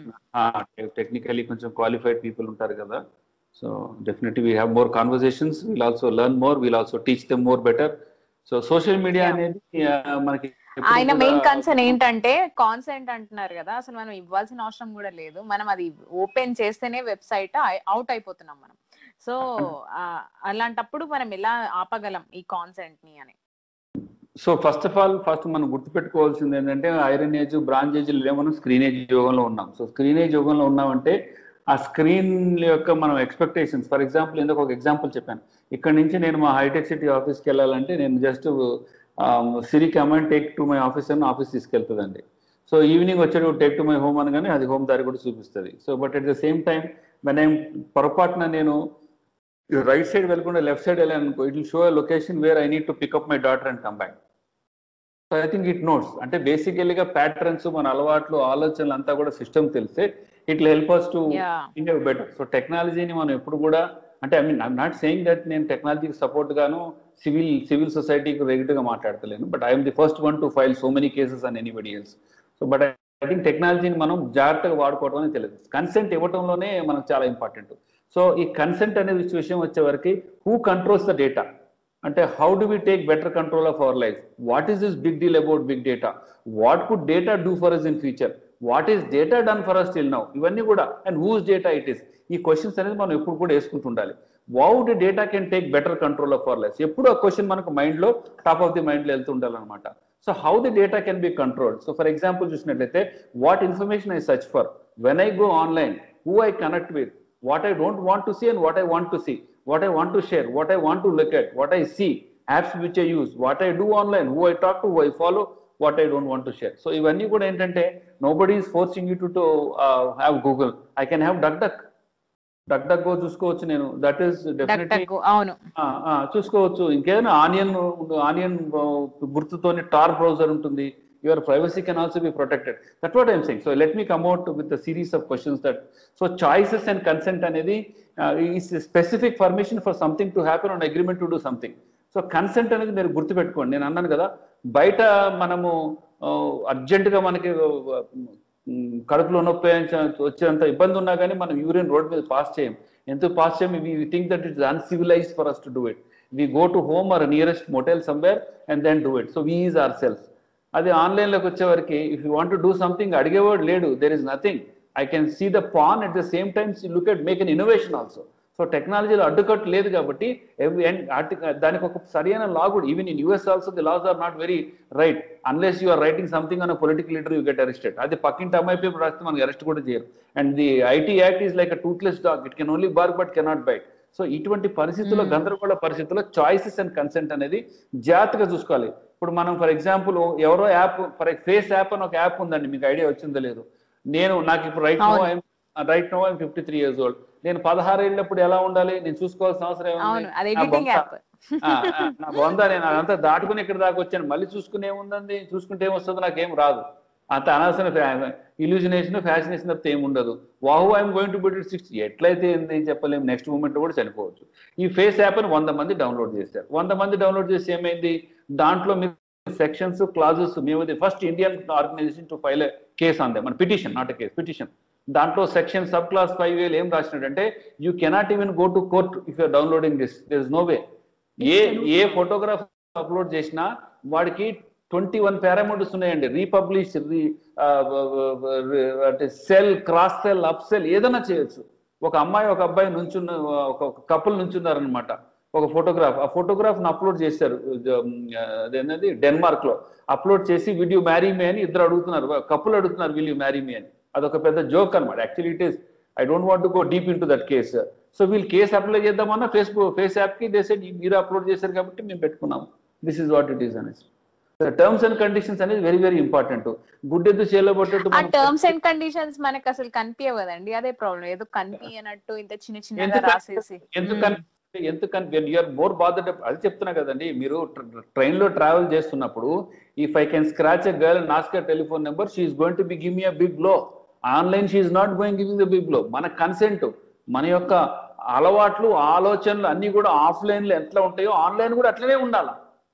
టెక్నికలీ కొంచెం క్వాలిఫైడ్ పీపుల్ ఉంటారు కదా so definitely we have more conversations we'll also learn more we'll also teach them more better so social media Yeah. అనేది uh, మనకి ఎప్పుడు ఆయన కూడా- మెయిన్ కన్సర్న్ ఏంటంటే కాన్సెంట్ అంటున్నారు కదా అసలు మనం ఇవ్వాల్సిన అవసరం కూడా లేదు మనం అది ఓపెన్ చేస్తేనే వెబ్సైట్ అవుట్ అయిపోతున్నాం మనం సో అలాంటప్పుడు మనం ఎలా ఆపగలం ఈ కాన్సెంట్ ని అని so first of all first మనం గుర్తుపెట్టుకోవాల్సింది ఏంటంటే ఐరన్ ఏజ్ బ్రాంజ్ ఏజ్ మనం స్క్రీన్ ఏజ్ యోగంలో ఉన్నాం సో స్క్రీన్ ఏజ్ యోగంలో ఉన్నామంటే ఆ స్క్రీన్ యొక్క మనం ఎక్స్పెక్టేషన్స్ ఫర్ ఎగ్జాంపుల్ ఎందుకు ఒక ఎగ్జాంపుల్ చెప్పాను ఇక్కడ నుంచి నేను మా హైటెక్ సిటీ ఆఫీస్కి వెళ్ళాలంటే నేను just Siri command take to my office అని ఆఫీస్ తీసుకెళ్తుందండి సో ఈవినింగ్ వచ్చేటి టేక్ టు మై హోమ్ అనగానే అది హోమ్ దారి కూడా చూపిస్తుంది so but at the same time మన పొరపాటున నేను రైట్ సైడ్ వెళ్ళకుండా లెఫ్ట్ సైడ్ వెళ్ళాను అనుకో it will show location where I need to pick up my daughter and come back so I think it notes అంటే బేసికల్లీగా ప్యాటర్న్స్ మన అలవాట్లు ఆలోచనలు అంతా కూడా సిస్టమ్ తెలిస్తే it help us to yeah India better so టెక్నాలజీని మనం ఎప్పుడు కూడా అంటే I mean I'm not saying that నేను టెక్నాలజీకి సపోర్ట్ గాను సివిల్ సివిల్ సొసైటీకి రెగ్యులర్ గా మాట్లాడతలేను but I'm the first one to file so many cases on anybody else so but I think టెక్నాలజీని మనం జాగ్రత్తగా వాడుకోవడం అనేది తెలియదు కన్సెంట్ ఇవ్వడంలోనే మనకు చాలా ఇంపార్టెంట్ సో ఈ కన్సెంట్ అనే విషయం వచ్చే వరకు హూ కంట్రోల్స్ ద డేటా అంటే how do we take better control of our life what is this big deal about big data what could data do for us in future what is data done for us till now ఇవన్నీ కూడా and whose data it is ఈ క్వశ్చన్స్ అనేది మనం ఎప్పుడు కూడా వేసుకుంటుండాలి how the data can take better control of our life ఎప్పుడు ఆ క్వశ్చన్ మనకు మైండ్ లో టాప్ ఆఫ్ ది మైండ్ లో వెళ్తూ ఉండాలన్నమాట so how the data can be controlled so for example చూసినట్లయితే what information I search for when I go online who I connect with what I don't want to see and what I want to see, what I want to share, what I want to look at, what I see, apps which I use, what I do online, who I talk to, who I follow, what I don't want to share. So ఇవన్నీ కూడా ఏంటంటే nobody is forcing you to, to uh, have Google. I can have DuckDuck. DuckDuckGo చూసుకోవచ్చు నేను దట్ ఈస్ డక్ డెఫినెట్లీ టక్ అవును చూసుకోవచ్చు ఇంకేదైనా ఆనియన్ ఆనియన్ గుర్తుతోని టార్ బ్రౌజర్ ఉంటుంది your privacy can also be protected that what I'm saying so let me come out with series of questions that so choices and consent అనేది is specific permission for something to happen on agreement to do something so consent అనేది మీరు గుర్తుపెట్టుకోండి నేను అన్నాను కదా బయట మనము అర్జెంటుగా మనకి ఉమ్, కడుపులో నొప్పి వచ్చేంత ఇబ్బంది ఉన్నా కానీ మనం యూరిన్ రోడ్ మీద పాస్ చేయం ఎందుకు పాస్ చేయం we think that it's uncivilise for us to do it we go to home or nearest motel somewhere and then do it so we is our self అది ఆన్లైన్లోకి వచ్చేవరకు if you want to do something అడిగేవాడు లేడు there is nothing I can see the pan at the same times look at make an innovation also so టెక్నాలజీలో అడ్డుకట్టు లేదు కాబట్టి every- and arti- దానికి ఒక సరైన లా కూడా even in US also the laws are not very right unless you are writing something on political leader you get arrested అది పక్కింటి అమ్మాయి పేపర్ రాస్తే మనకి అరెస్ట్ కూడా చేయరు and the IT act is like a toothless dog it can only bark but cannot bite so ఇటువంటి పరిస్థితుల్లో Hmm. గందరగోళ పరిస్థితుల్లో చాయిసెస్ అండ్ కన్సెంట్ అనేది జాగ్రత్తగా చూసుకోవాలి ఇప్పుడు మనం ఫర్ ఎగ్జాంపుల్ ఎవరో యాప్ ఫర్ ఫేస్ యాప్ అని ఒక యాప్ ఉందండి మీకు ఐడియా వచ్చిందో లేదు నేను నాకు ఇప్పుడు రైట్ నో అవును. Right now I'm fifty three years old నేను పదహారు ఏళ్ళప్పుడు ఎలా ఉండాలి నేను చూసుకోవాల్సిన అవసరం ఏముంది? అవును అది నా ఎడిటింగ్ బొంద- యాప్ ఆ, ఆ, నా బొంద నేను అదంతా దాటుకుని ఇక్కడ దాకా వచ్చాను మళ్ళీ చూసుకుని ఏముందండి చూసుకుంటే ఏమొస్తుందో నాకేం రాదు అంత అనవసరం ఇల్యూజినేషన్ ఫ్యాసినేషన్ తప్పితే ఏమి ఉండదు వాహు I'm going to beat it six ఎట్లయితే ఏంది చెప్పలేము నెక్స్ట్ మూమెంట్ కూడా చనిపోవచ్చు ఈ ఫేస్ యాప్ అని వంద మంది డౌన్లోడ్ చేశారు వంద మంది డౌన్లోడ్ చేసి ఏమైంది దాంట్లో మీరు సెక్షన్స్ క్లాజెస్ మేము first Indian organisation to file case on they మన పిటిషన్ నాట్ కేస్ పిటిషన్ దాంట్లో సెక్షన్ సబ్ క్లాస్ ఫైవ్ వేలు ఏం రాసినట్టంటే you cannot even go to court if you're downloading this there is no way a a photograph upload చేసినా వాడికి ట్వంటీ వన్ పారామీటర్స్ ఉన్నాయండి రీపబ్లిష్ రీ అంటే sell cross sell up sell ఏదైనా చేయొచ్చు ఒక అమ్మాయి ఒక అబ్బాయి నుంచున్న ఒక కపుల్ నుంచున్నారనమాట ఒక ఫోటోగ్రాఫ్ ఆ ఫోటోగ్రాఫ్ ను అప్లోడ్ చేశారు అదేనది డెన్మార్క్ లో అప్లోడ్ చేసి వీడియో మ్యారీ మీ అని ఇద్దరు అడుగుతున్నారు కపుల్ అడుగుతున్నారు వీళ్ళు మ్యారీ మీ అని అదొక పెద్ద జోక్ అనమాట actually it is I don't want go deep in to that case so వీళ్ళు కేసు అప్లై చేద్దామన్నా ఫేస్బుక్ ఫేస్ యాప్ కి దేశ మీరు అప్లోడ్ చేశారు కాబట్టి మేము పెట్టుకున్నాం this is what it is అనేసి టర్మ్స్ అండ్ కండిషన్స్ అనేది వెరీ వెరీ ఇంపార్టెంట్ గుడ్డెద్దు చేలో పట్టేట్టు ఆ మనం- టర్మ్స్ అండ్ కండిషన్స్ మనకు అసలు కనిపించవు కదండి అదే ప్రాబ్లం ఏదో కనిపించనట్టు ఇంత చిన్న చిన్నగా ఎందుకు రాసేసి ఎందుకని ఎందుకని యూఆర్ మోర్ బాధ అది చెప్తున్నా కదండి మీరు ట్రైన్ లో ట్రావెల్ చేస్తున్నప్పుడు if I can scratch a girl and ask telephone number she's going to be give me a big no online she's not going giving the big no మన కన్సెంట్ మన యొక్క అలవాట్లు ఆలోచనలు అన్ని కూడా ఆఫ్లైన్ లో ఎట్లా ఉంటాయో ఆన్లైన్ కూడా అట్లనే ఉండాలి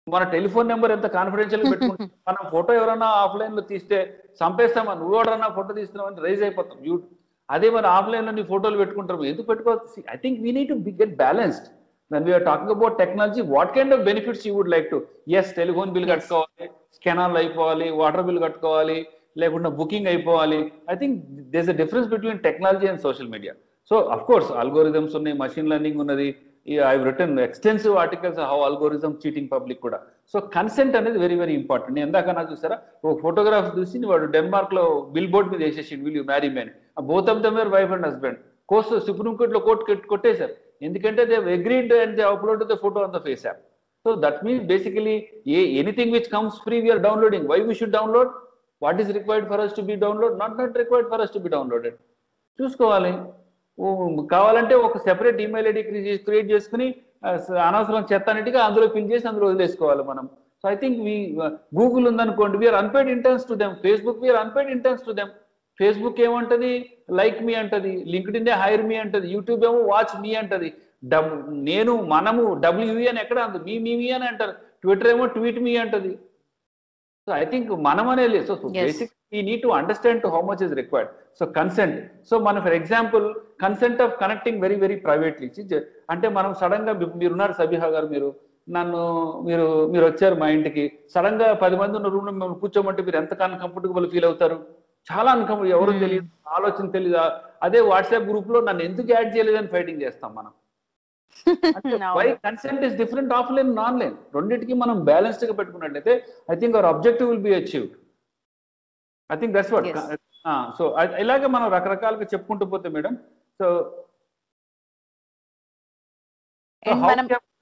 మన టెలిఫోన్ నెంబర్ ఎంత కాన్ఫిడెన్షియల్ పెట్టుకుంటాం మనం ఫోటో ఎవరైనా ఆఫ్లైన్ లో తీస్తే చంపేస్తామా నువ్వు ఎవరన్నా ఫోటో తీస్తున్నావు రైజ్ అయిపోతాం యూ అదే మరి ఆఫ్లైన్ లో నీ ఫోటోలు పెట్టుకుంటారు ఎందుకు పెట్టుకోవచ్చు I think we need to be get balanced when we're talking about technology what kind of benefits you would like to ఎస్ టెలిఫోన్ బిల్ Yes. కట్టుకోవాలి స్కెనార్లు అయిపోవాలి వాటర్ బిల్ కట్టుకోవాలి లేకుండా బుకింగ్ అయిపోవాలి I think there's a difference between technology and social media so of course algorithms ఉన్నాయి మషిన్ లెర్నింగ్ ఉన్నది I written extensive articles how algorithm cheating public కూడా సో కన్సెంట్ అనేది వెరీ వెరీ ఇంపార్టెంట్ నేను ఎందాక నా చూసారా ఒక ఫోటోగ్రాఫ్ చూసి వాడు డెన్మార్క్ లో బిల్ బోర్డ్ మీద వేసేసి will you marry man both of them wife and husband course supreme కోర్టులో కోర్టు కొట్టేశారు ఎందుకంటే they agreed and they upload the photo on the FaceApp so that means basically a anything which comes free we're downloading why we should download what is required for us to be download not not required for us to be downloaded చూసుకోవాలి ఓ, కావాలంటే ఒక సెపరేట్ ఈమెయిల్ ఐడి క్రియేట్ చేసుకుని ఆ, స- అనవసరం చెత్త అన్నిటిగా అందులో ఫిల్ చేసి అందులో వదిలేసుకోవాలి మనం so I think we Google ఉందనుకోండి we're unpaid interns to them Facebook we're unpaid interns to them Facebook ఏమంటది లైక్ మీ అంటది లింక్డ్ ఇన్ హైర్ మీ అంటది యూట్యూబ్ ఏమో వాచ్ మీ అంటది డబ్ నేను మనము డబ్ల్యూఈ అని ఎక్కడ అంది మీ మీ మీ అని అంటారు ట్విట్టర్ ఏమో ట్వీట్ మీ అంటది సో ఐ థింక్ మనం అనే లేదు సో Yes. బేసిక్ ఈ need to understand to how much is required so consent so మనం for example consent of connecting very very privately అంటే మనం సడన్ గా మీ- మీరున్నారు సబిహా గారు మీరు నన్ను మీరు మీరు వచ్చారు మా ఇంటికి సడన్ గా పది మంది ఉన్న రూమ్ లో మిమ్మల్ని కూర్చోమంటే మీరు ఎంత అన్కంఫర్టబుల్ ఫీల్ అవుతారు చాలా అన్కంఫర్టబుల్ ఎవరు Hmm. తెలియదు ఆలోచన తెలియదు అదే వాట్సాప్ గ్రూప్ లో నన్ను ఎందుకు యాడ్ చేయలేదని ఫైటింగ్ చేస్తాం మనం వై అవును. Consent is different offline online రెండింటికి మనం బ్యాలెన్స్డ్ గా పెట్టుకున్నట్లయితే I think our objective will be achieved I think that's what Yes. So ఇలాగే మనం రకరకాలుగా చెప్పుకుంటూ పోతే మేడం సో And మనం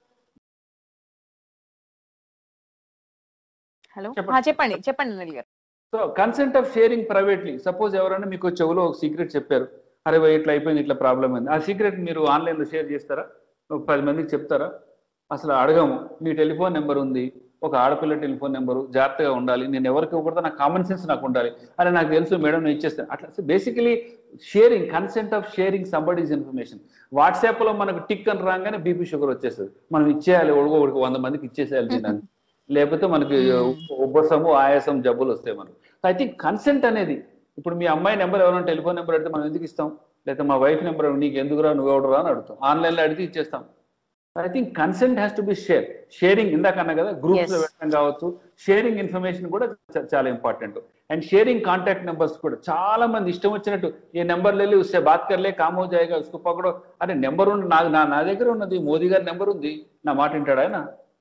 హలో చెప్పండి. చెప్పండి చెప్పండి అనిల్ గారు so consent of sharing privately suppose ఎవరైనా మీకు చెవులో ఒక సీక్రెట్ చెప్పారు అరే భయ్ ఇట్లా అయిపోయింది ఇట్లా ప్రాబ్లం అయింది ఆ సీక్రెట్ మీరు ఆన్లైన్ లో షేర్ చేస్తారా ఒక పది మందికి చెప్తారా అసలు అడగము మీ టెలిఫోన్ నెంబర్ ఉంది ఒక ఆడపిల్ల టెలిఫోన్ నెంబరు జాగ్రత్తగా ఉండాలి నేను ఎవరికి ఇవ్వకూడదు నాకు కామన్ సెన్స్ నాకు ఉండాలి అరే నాకు తెలుసు మేడం నేను ఇచ్చేస్తాను అట్లా basically sharing consent of sharing somebody's information WhatsApp లో మనకు టిక్ అని రాగానే బీపీ షుగర్ వచ్చేస్తుంది మనం ఇచ్చేయాలి ఒకడికి ఒకడికి వంద మందికి ఇచ్చేసేయాలి తినాలి లేకపోతే మనకి Hmm. ఉబ్బసము ఆయాసం జబ్బులు వస్తాయి మనకు ఐ థింక్ కన్సెంట్ అనేది ఇప్పుడు మీ అమ్మాయి నెంబర్ ఎవరైనా టెలిఫోన్ నెంబర్ అడిగితే మనం ఎందుకు ఇస్తాం లేదా మా వైఫ్ నెంబర్ నీకు ఎందుకురా నువ్వు ఎవడరా అని అడుగుతాం ఆన్లైన్ లో అడిగితే ఇచ్చేస్తాం I think consent has to be share sharing ఇందాక అన్నా కదా గ్రూప్స్ లో Yes. పెట్టడం కావచ్చు షేరింగ్ ఇన్ఫర్మేషన్ కూడా చ- చాలా important and sharing contact numbers కూడా చాలా మంది ఇష్టం వచ్చినట్టు ఏ నెంబర్ వెళ్ళి ఉస్సే బాత్ కర్లే కామ్ హో జాయేగా ఉస్కో పకడో అరే నెంబర్ ఉంది నా నా- నా దగ్గర ఉన్నది మోదీ గారి నెంబర్ ఉంది నా మాట వింటాడు ఆయన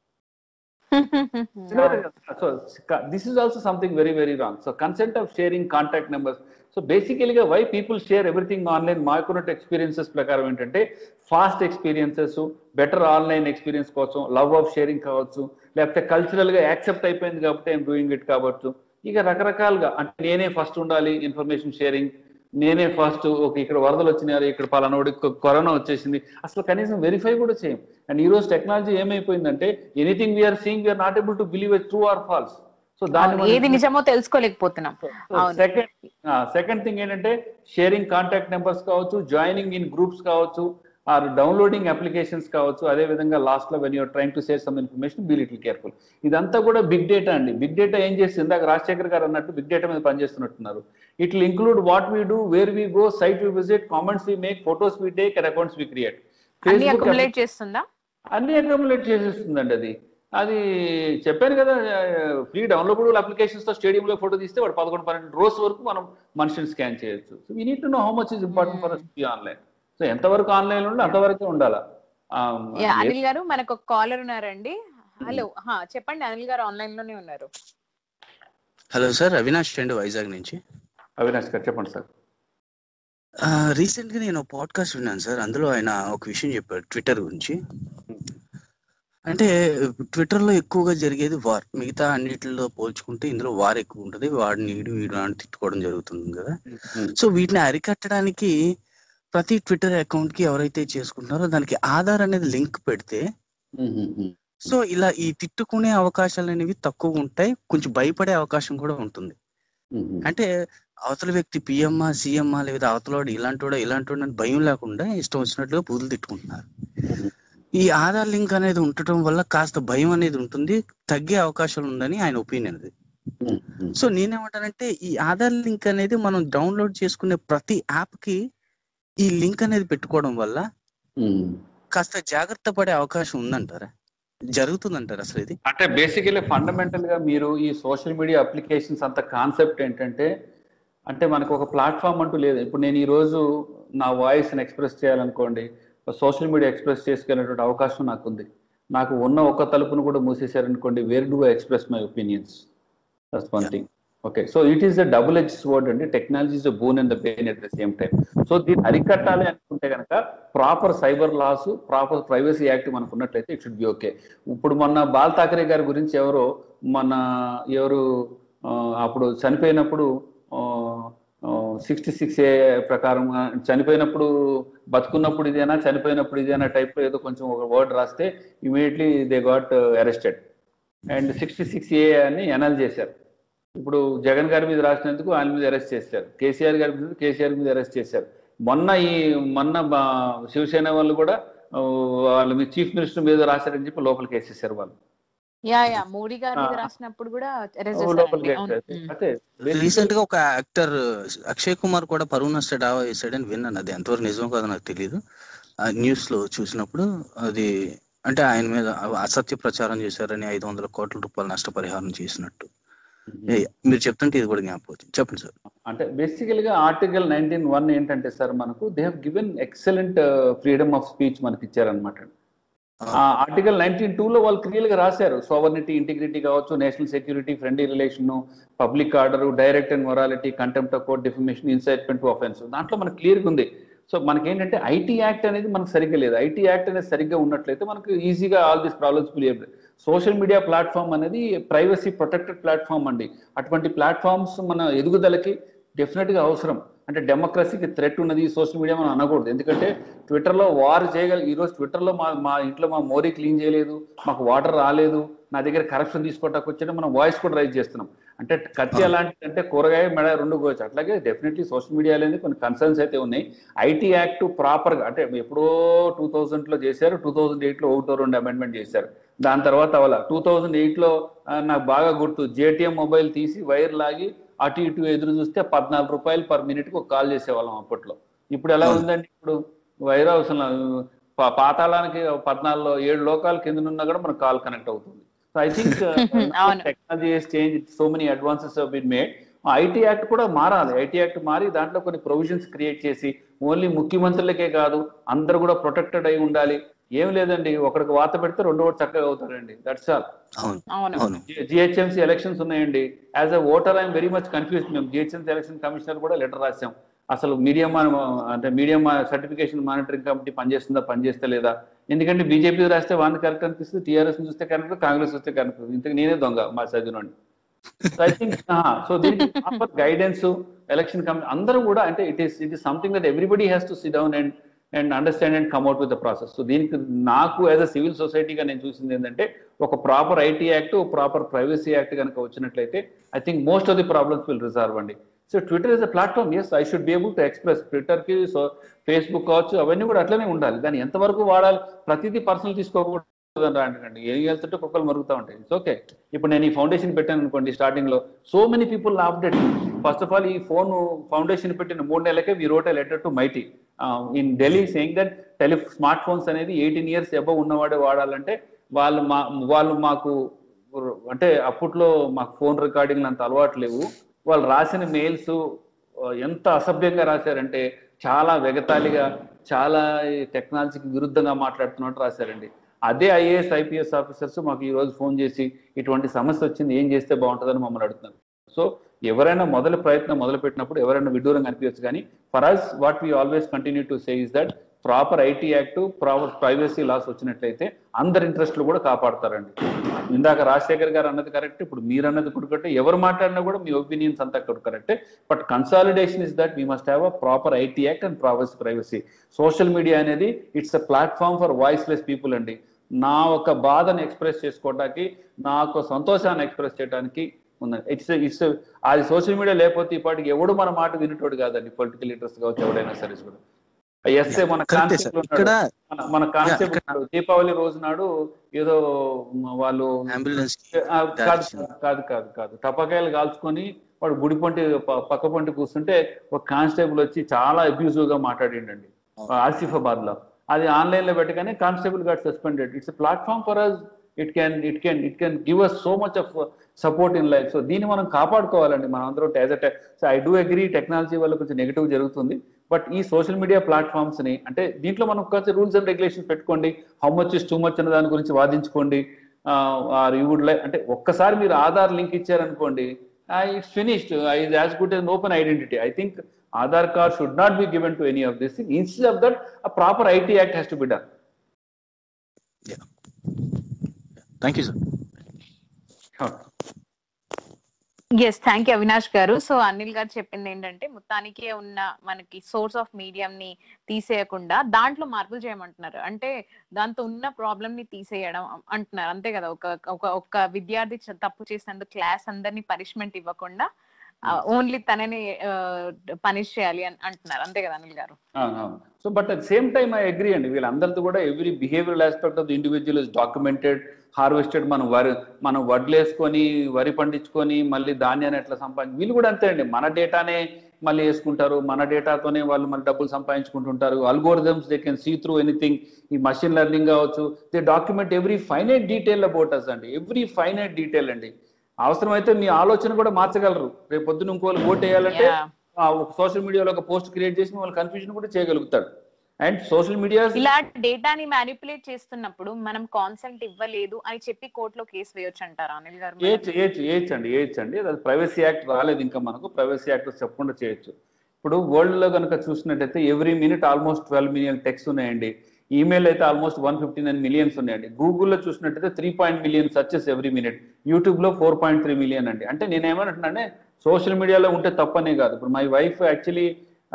so this is also something very very wrong so consent of sharing contact numbers so బేసికలీగా why people share everything online మాకున్నట్టు ఎక్స్పీరియన్సెస్ ప్రకారం ఏంటంటే fast experiences better online experience కోసం లవ్ ఆఫ్ షేరింగ్ కావచ్చు లేకపోతే కల్చరల్ గా యాక్సెప్ట్ అయిపోయింది కాబట్టి ఐఎమ్ డూయింగ్ ఇట్ కావచ్చు ఇక రకరకాలుగా అంటే నేనే ఫస్ట్ ఉండాలి ఇన్ఫర్మేషన్ షేరింగ్ నేనే ఫస్ట్ ఒక ఇక్కడ వరదలు వచ్చినారు ఇక్కడ పలానోడి కరోనా వచ్చేసింది అసలు కనీసం వెరిఫై కూడా చేయం అండ్ ఈ రోజు టెక్నాలజీ ఏమైపోయిందంటే anything we're seeing we're not able to believe true or false so అవును, ఏది నిజమో తెలుసుకోలేకపోతున్నాం అవును. సెకండ్ సెకండ్ థింగ్ ఏంటంటే షేరింగ్ కాంటాక్ట్ నెంబర్స్ కావచ్చు జాయినింగ్ ఇన్ గ్రూప్స్ కావచ్చు ఆర్ డౌన్లోడింగ్ అప్లికేషన్స్ కావచ్చు అదే విధంగా లాస్ట్ లో when you're trying to share some information be little careful ఇదంతా కూడా బిగ్ డేటా అండి బిగ్ డేటా ఏం చేస్తుంది ఇందాక రాజశేఖర్ గారు అన్నట్టు బిగ్ డేటా మీద పనిచేస్తున్నట్టున్నారు it will include what we do where we go site we visit comments we make photos we take and accounts we create అన్ని అక్యుములేట్ చేస్తుందా అన్ని అక్యుములేట్ చేసేస్తుందండి అది అది చెప్పాను కదా ఫ్రీ డౌన్లోడబుల్ అప్లికేషన్స్ తో స్టేడియం లో ఫోటో తీస్తే వాడు పదకొండు పన్నెండు రోజు వరకు మనం మనిషిని స్కాన్ చేయొచ్చు so we need to know how much is important for us online so ఎంతవరకు ఆన్లైన్ ఉంటే అంతవరకే ఉండాలా ఆ, యా, అనిల్ గారు మనకు ఒక కాలర్ ఉన్నారండి హలో హా, చెప్పండి అనిల్ గారు ఆన్లైన్ లోనే ఉన్నారు హలో సార్ అవినాష్ అండి వైజాగ్ నుంచి అవినాష్ గారు చెప్పండి సార్ రీసెంట్ గా నేను పాడ్కాస్ట్ విన్నాను సార్ అందులో ఆయన ఒక విషయం చెప్పాడు ట్విట్టర్ గురించి అంటే ట్విట్టర్ లో ఎక్కువగా జరిగేది వార్ మిగతా అన్నిటిలో పోల్చుకుంటే ఇందులో వార్ ఎక్కువ ఉంటుంది వాడిని వీడు వీడు అని తిట్టుకోవడం జరుగుతుంది కదా సో వీటిని అరికట్టడానికి ప్రతి ట్విట్టర్ అకౌంట్ కి ఎవరైతే చేసుకుంటున్నారో దానికి ఆధార్ అనేది లింక్ పెడితే సో ఇలా ఈ తిట్టుకునే అవకాశాలు అనేవి తక్కువ ఉంటాయి కొంచెం భయపడే అవకాశం కూడా ఉంటుంది అంటే అవతల వ్యక్తి పిఎంఆ సీఎంఆ లేదా అవతలవాడు ఇలాంటి వాడు ఇలాంటి వాడు అని భయం లేకుండా ఇష్టం వచ్చినట్లుగా బూతులు తిట్టుకుంటున్నారు ఈ ఆధార్ లింక్ అనేది ఉండటం వల్ల కాస్త భయం అనేది ఉంటుంది తగ్గే అవకాశాలు ఉందని ఆయన ఒపీనియన్ అది సో నేనేమంటానంటే ఈ ఆధార్ లింక్ అనేది మనం డౌన్లోడ్ చేసుకునే ప్రతి యాప్ కి ఈ లింక్ అనేది పెట్టుకోవడం వల్ల కాస్త జాగ్రత్త పడే అవకాశం ఉందంటారా జరుగుతుందంటారా అసలు ఇది అంటే బేసికలీ ఫండమెంటల్ గా మీరు ఈ సోషల్ మీడియా అప్లికేషన్స్ అంత కాన్సెప్ట్ ఏంటంటే అంటే మనకు ఒక ప్లాట్ఫామ్ అంటూ లేదు ఇప్పుడు నేను ఈ రోజు నా వాయిస్ ఎక్స్ప్రెస్ చేయాలనుకోండి సోషల్ మీడియా ఎక్స్ప్రెస్ చేసుకునేటువంటి అవకాశం నాకు ఉంది నాకు ఉన్న ఒక తలుపును కూడా మూసేశారనుకోండి where do express my opinions that's one Yeah. Thing okay so it is the double edge sword అండి technology is boon and the pain at the same time సో దీన్ని అరికట్టాలి అనుకుంటే కనుక proper cyber laws proper privacy act మనకు ఉన్నట్లయితే ఇట్ షుడ్ బి ఓకే ఇప్పుడు మొన్న బాల్ ఠాకరే గారి గురించి ఎవరో మన ఎవరు ఆ, అప్పుడు చనిపోయినప్పుడు సిక్స్టీ సిక్స్ ఏ ప్రకారం ఆ, చనిపోయినప్పుడు బతుకున్నప్పుడు ఇదేనా చనిపోయినప్పుడు ఇదేనా టైప్ ఏదో కొంచెం ఒక వర్డ్ రాస్తే immediately they got arrested and sixty six A అని అనల్ చేశారు ఇప్పుడు జగన్ గారి మీద రాసినందుకు ఆయన మీద అరెస్ట్ చేశారు కేసీఆర్ గారి మీద కేసీఆర్ మీద అరెస్ట్ చేశారు మొన్న ఈ మొన్న బా- శివసేన వాళ్ళు కూడా ఆ, వాళ్ళ మీద చీఫ్ మినిస్టర్ మీద రాశారని చెప్పి లోపలికి వేసేసారు వాళ్ళు యా యా మోడీ గారి మీద ఆ. రాసినప్పుడు కూడా arrest లోపలికి చేశారండి. అవును. వేసేసారు ఉమ్. అయితే రీసెంట్ గా ఒక యాక్టర్ అక్షయ్ కుమార్ కూడా పరువు నష్ట డావా వేసాడని విన్నాను అది ఎంతవరకు నిజం కాదో నాకు తెలియదు ఆ న్యూస్ లో చూసినప్పుడు అది అంటే ఆయన మీద అసత్య ప్రచారం చేశారని ఐదు వందల కోట్ల రూపాయల నష్టపరిహారం చేసినట్టు ఏ, మీరు చెప్తుంటే ఇది కూడా జ్ఞాపకం వచ్చింది చెప్పండి సార్ అంటే బేసికల్ గా ఆర్టికల్ నైన్టీన్ వన్ ఏంటంటే సార్ మనకు they have given excellent freedom of speech మనకి ఇచ్చారనమాట ఆ ఆర్టికల్ నైన్టీన్ టూ లో వాళ్ళు క్లియర్ గా రాశారు సోవర్నిటీ ఇంటిగ్రిటీ కావచ్చు national security friendly relation public order direct and morality contempt of court defamation incitement to offence దాంట్లో మనకు క్లియర్ గా ఉంది సో మనకి ఏంటంటే ఐటీ యాక్ట్ అనేది మనకు సరిగ్గా లేదు ఐటీ యాక్ట్ అనేది సరిగ్గా ఉన్నట్లయితే మనకు ఈజీగా all these problems clear social media platform అనేది ప్రైవసీ ప్రొటెక్టెడ్ ప్లాట్ఫామ్ అండి అటువంటి ప్లాట్ఫామ్స్ మన ఎదుగుదలకి డెఫినెట్ గా అవసరం అంటే డెమోక్రసీకి థ్రెట్ ఉన్నది సోషల్ మీడియా మనం అనకూడదు ఎందుకంటే ట్విట్టర్లో వార్ చేయగల ఈరోజు ట్విట్టర్లో మా మా ఇంట్లో మా మోరీ క్లీన్ చేయలేదు మాకు వాటర్ రాలేదు నా దగ్గర కరప్షన్ తీసుకోవటానికి వచ్చాడు మనం వాయిస్ కూడా రైజ్ చేస్తున్నాం అంటే కత్తి అలాంటి అంటే కూరగాయ మెడ రెండు కోవచ్చు అట్లాగే డెఫినెట్లీ సోషల్ మీడియాలో కొన్ని కన్సర్న్స్ అయితే ఉన్నాయి ఐటీ యాక్ట్ ప్రాపర్గా అంటే ఎప్పుడో టూ థౌజండ్లో చేశారు టూ థౌజండ్ ఎయిట్లో ఒకటో రెండు అమెండ్మెంట్ చేశారు దాని తర్వాత అవల టూ థౌజండ్ ఎయిట్లో నాకు బాగా గుర్తు జేటీఎం మొబైల్ తీసి వైర్ లాగి అటు ఇటు ఎదురు చూస్తే పద్నాలుగు రూపాయలు పర్ మినిట్కి ఒక కాల్ చేసేవాళ్ళం అప్పట్లో ఇప్పుడు ఎలా అవును. ఉందండి ఇప్పుడు వైర్ అవసరం పా- పాతాళానికి పద్నాలుగు ఏడు లోకాల కింద ఉన్నా కూడా మనకు కాల్ కనెక్ట్ అవుతుంది సో ఐ థింక్ అవును. Technology change so many advances been made IT act కూడా మారాలి ఐటీ యాక్ట్ మారి దాంట్లో కొన్ని ప్రొవిజన్స్ క్రియేట్ చేసి ఓన్లీ ముఖ్యమంత్రులకే కాదు అందరూ కూడా ప్రొటెక్టెడ్ అయి ఉండాలి ఏం లేదండి ఒకరికి వాత పెడితే రెండు ఓటు చక్కగా అవుతారండి దట్స్ ఆల్ అవును అవును అవును జిహెచ్ఎంసీ ఎలక్షన్స్ ఉన్నాయండి as a voter I'm very much confuse మేము జిహెచ్ఎంసీ ఎలక్షన్ కమిషనర్ కూడా లెటర్ రాసాం అసలు మీడియా అంటే మీడియా సర్టిఫికేషన్ మానిటరింగ్ కమిటీ పనిచేస్తుందా పనిచేస్తలేదా ఎందుకంటే బీజేపీ రాస్తే వాడిని కరెక్ట్ అనిపిస్తుంది టీఆర్ఎస్ చూస్తే కరెక్ట్ కాంగ్రెస్ చూస్తే కరెక్ట్ ఇంతకు నేనే దొంగ మా చదివినండి ఐ థింక్ సో దీనికి ప్రాపర్ గైడెన్స్ ఎలక్షన్ కమిటీ అందరూ కూడా అంటే it is it is something that everybody has to sit down and and understand and come at with the process so దీనికి నాకు యాజ్ అ సివిల్ సొసైటీగా నేను చూసింది ఏంటంటే ఒక proper IT act proper privacy act కనుక వచ్చినట్లయితే I think most of the problems will resolve అండి so Twitter is a platform as I should be able to express ట్విట్టర్కి సో ఫేస్బుక్ కావచ్చు అవన్నీ కూడా అట్లనే ఉండాలి దాన్ని ఎంతవరకు వాడాలి ప్రతిదీ పర్సనల్ తీసుకోకూడదు అండి ఏం వెళ్తుంటే కుక్కలు మరుగుతూ ఉంటాయి ఇట్స్ ఓకే ఇప్పుడు నేను ఈ ఫౌండేషన్ పెట్టాను అనుకోండి స్టార్టింగ్ లో so many people update first of all ఈ ఫోన్ ఫౌండేషన్ పెట్టిన మూడు నెలలకే we wrote letter to MeitY in Delhi saying that tele smart phones అనేది ఎయిటీన్ ఇయర్స్ అబవ్ ఉన్నవాడే వాడాలంటే వాళ్ళు మా వాళ్ళు మాకు అంటే అప్పట్లో మాకు ఫోన్ రికార్డింగ్లు అంత అలవాటు లేవు వాళ్ళు రాసిన మెయిల్స్ ఎంత అసభ్యంగా రాశారంటే చాలా వెగతాళిగా చాలా టెక్నాలజీకి విరుద్ధంగా మాట్లాడుతున్నట్టు రాశారండి అదే ఐఏఎస్ ఐపీఎస్ ఆఫీసర్స్ మాకు ఈ రోజు ఫోన్ చేసి ఇటువంటి సమస్య వచ్చింది ఏం చేస్తే బాగుంటుందని మమ్మల్ని అడుగుతున్నారు సో ఎవరైనా మొదలు ప్రయత్నం మొదలు పెట్టినప్పుడు ఎవరైనా విడ్డూరంగా అనిపించచ్చు కానీ for us what we always continue to say is that proper IT act proper privacy laws వచ్చినట్లయితే అందరి ఇంట్రెస్ట్లు కూడా కాపాడతారండి ఇందాక రాజశేఖర్ గారు అన్నది కరెక్ట్ ఇప్పుడు మీరు అన్నది కూడా కరెక్ట్ ఎవరు మాట్లాడినా కూడా మీ ఒపీనియన్స్ అంతా కూడా కరెక్టే but consolidation is that we must have a proper IT act and proper privacy social media అనేది it's a platform for voiceless people అండి నా ఒక బాధను ఎక్స్ప్రెస్ చేసుకోవడానికి నా యొక్క సంతోషాన్ని ఎక్స్ప్రెస్ చేయడానికి ఉంది ఇట్స్ ఇట్స్ అది సోషల్ మీడియా లేకపోతే ఇప్పటికి ఎవడు మన మాట వినేటోడు కాదండి పొలిటికల్ లీడర్స్ కావచ్చు ఎవడైనా సరే కూడా ఎస్ఏ మన కరెక్టే సార్ కానిస్టేబుల్ ఇక్కడ ఉన్నాడు మన- మన కానిస్టేబుల్ ఇక్కడ- ఉన్నాడు దీపావళి రోజు నాడు ఏదో వాళ్ళు అంబులెన్స్ కి ఆ, దారి కాదు ఇచ్చింది. కాదు కాదు కాదు టపాకాయలు కాల్చుకొని వాడు గుడి పొంటి ప- పక్క పొంటి కూర్చుంటే ఒక కానిస్టేబుల్ వచ్చి చాలా అబ్యూజివ్ గా మాట్లాడిండండి ఆసిఫాబాద్ లో అది ఆన్లైన్ లో పెట్టగానే constable got suspended it's platform for us it can it can it can give us so much of support in life so దీన్ని మనం కాపాడుకోవాలండి మనం అందరం as a so I do agree technology వల్ల కొంచెం నెగిటివ్ జరుగుతుంది బట్ ఈ సోషల్ మీడియా ప్లాట్ఫామ్స్ ని అంటే దీంట్లో మనం కొంచెం రూల్స్ అండ్ రెగ్యులేషన్స్ పెట్టుకోండి how much is too much అనే దాని గురించి వాదించుకోండి ఆర్ యూ వుడ్ లైక్ అంటే ఒక్కసారి మీరు ఆధార్ లింక్ ఇచ్చారనుకోండి it's finished is as good an open identity I think Aadhaar card should not be given to any of this thing instead of that a proper IT act has to be done thank you sir yes thank you Avinash గారు సో అనిల్ గారు చెప్పింది ఏంటంటే మొత్తానికి ఉన్న మనకి సోర్స్ ఆఫ్ మీడియం ని తీసేయకుండా దాంట్లో మార్పులు చేయమంటున్నారు అంటే దాంతో ఉన్న ప్రాబ్లం ని తీసేయడం అంటున్నారు అంతే కదా ఒక ఒక ఒక్క విద్యార్థి చ- తప్పు చేసినందుకు క్లాస్ అందరినీ పనిష్మెంట్ ఇవ్వకుండా ఓన్లీ తనని పనిష్ చేయాలి అని అంటున్నారు అంతే కదా అనిల్ గారు so but at same time I agree అండి వీళ్ళందరితో కూడా every behavioural aspect of the individual is documented harvested మనం వరి మనం వడ్లేసుకొని వరి పండించుకొని మళ్ళీ ధాన్యాన్ని ఎట్లా సంపాదించి వీళ్ళు కూడా అంతే అండి మన డేటానే మళ్ళీ వేసుకుంటారు మన డేటాతోనే వాళ్ళు మళ్ళీ డబ్బులు సంపాదించుకుంటుంటారు algorithms they can see through anything ఈ మషిన్ లెర్నింగ్ కావచ్చు they document every finite detail about us అండి ఎవ్రీ ఫైనైట్ డీటెయిల్ అండి అవసరమైతే మీ ఆలోచన కూడా మార్చగలరు రేపు పొద్దున ఇంకోళ్ళు ఓట్ వేయాలంటే Yeah. ఆ ఒక సోషల్ మీడియాలో ఒక పోస్ట్ క్రియేట్ చేసి వాళ్ళు కన్ఫ్యూజన్ కూడా చేయగలుగుతాడు అండ్ సోషల్ మీడియా ఇలా డేటాని మ్యానిపులేట్ చేస్తున్నప్పుడు మనం కాన్సెంట్ ఇవ్వలేదు అని చెప్పి కోర్టులో కేసు వేయొచ్చు అంటారా అనిల్ గారు మనం? ఏచ్ ఏచ్ ఏచ్ అండి ఏచ్ అండి అది ప్రైవసీ యాక్ట్ రాలేదు ఇంకా మనకు ప్రైవసీ యాక్ట్ చెప్పకుండా చేయొచ్చు ఇప్పుడు వరల్డ్ లో కనుక చూసినట్టయితే every minute almost twelve million text ఉన్నాయండి ఈమెయిల్ అయితే almost one fifty nine millions ఉన్నాయండి గూగుల్లో చూసినట్టయితే three point million searches every minute YouTube లో ఫోర్ పాయింట్ త్రీ మిలియన్ అండి అంటే నేను ఏమంటున్నానే సోషల్ మీడియాలో ఉంటే తప్పనే కాదు ఇప్పుడు my wife actually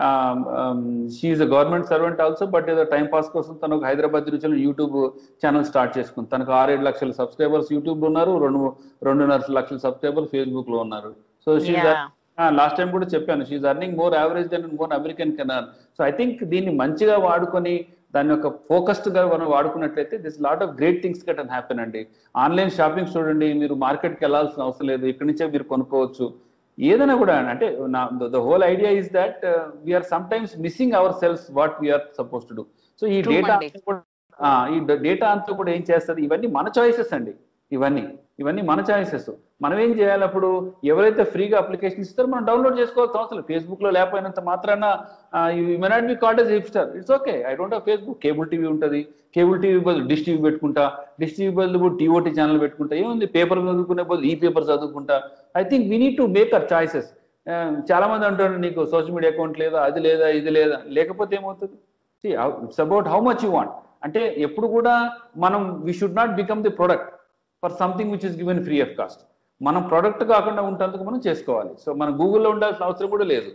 she's a government servant also but ఏదో టైం పాస్ కోసం తను ఒక హైదరాబాద్ నుంచి యూట్యూబ్ ఛానల్ స్టార్ట్ చేసుకుంది తనకు ఆరేడు లక్షల సబ్స్క్రైబర్స్ యూట్యూబ్ లో ఉన్నారు రెండు రెండున్నర లక్షల సబ్స్క్రైబర్ ఫేస్బుక్ లో ఉన్నారు so she Yeah. Last time కూడా చెప్పాను she's earning more average then more American canal so I think దీన్ని మంచిగా వాడుకొని దాని యొక్క ఫోకస్డ్ గా మనం వాడుకున్నట్లయితే this lot of great things got and happen అండి ఆన్లైన్ షాపింగ్ చూడండి మీరు మార్కెట్కి వెళ్ళాల్సిన అవసరం లేదు ఇక్కడి నుంచే మీరు కొనుక్కోవచ్చు ఏదైనా కూడా అంటే నా the whole idea is that we're some times missing ourselves what we're suppose to do so ఈ True డేటా అండి. ఈ డేటా అంతా కూడా ఏం చేస్తుంది ఇవన్నీ మన చాయిసెస్ అండి ఇవన్నీ ఇవన్నీ మన చాయిసెస్ మనం ఏం చేయాలి అప్పుడు ఎవరైతే ఫ్రీగా అప్లికేషన్ ఇస్తారో మనం డౌన్లోడ్ చేసుకోవాల్సిన అవసరం ఫేస్బుక్ లో లేకపోయినంత మాత్రాన may not be called as hipster it's okay I don't have Facebook cable TV ఉంటుంది కేబుల్ టీవీ బదులు డిష్ టీవీ పెట్టుకుంటా డిష్ టీవీ బదులు టీఓటీ ఛానల్ పెట్టుకుంటా ఏముంది పేపర్ చదువుకునే బదులు ఈ పేపర్ చదువుకుంటా I think we need to make our choices చాలా మంది అంటారు నీకు సోషల్ మీడియా అకౌంట్ లేదా అది లేదా ఇది లేదా లేకపోతే ఏమవుతుంది it's about how much you want అంటే ఎప్పుడు కూడా మనం we should not become the product for something which is given free of cost మనం ప్రొడక్ట్ కాకుండా ఉంటందుకు మనం చేసుకోవాలి సో మనం గూగుల్లో ఉండాల్సిన అవసరం కూడా లేదు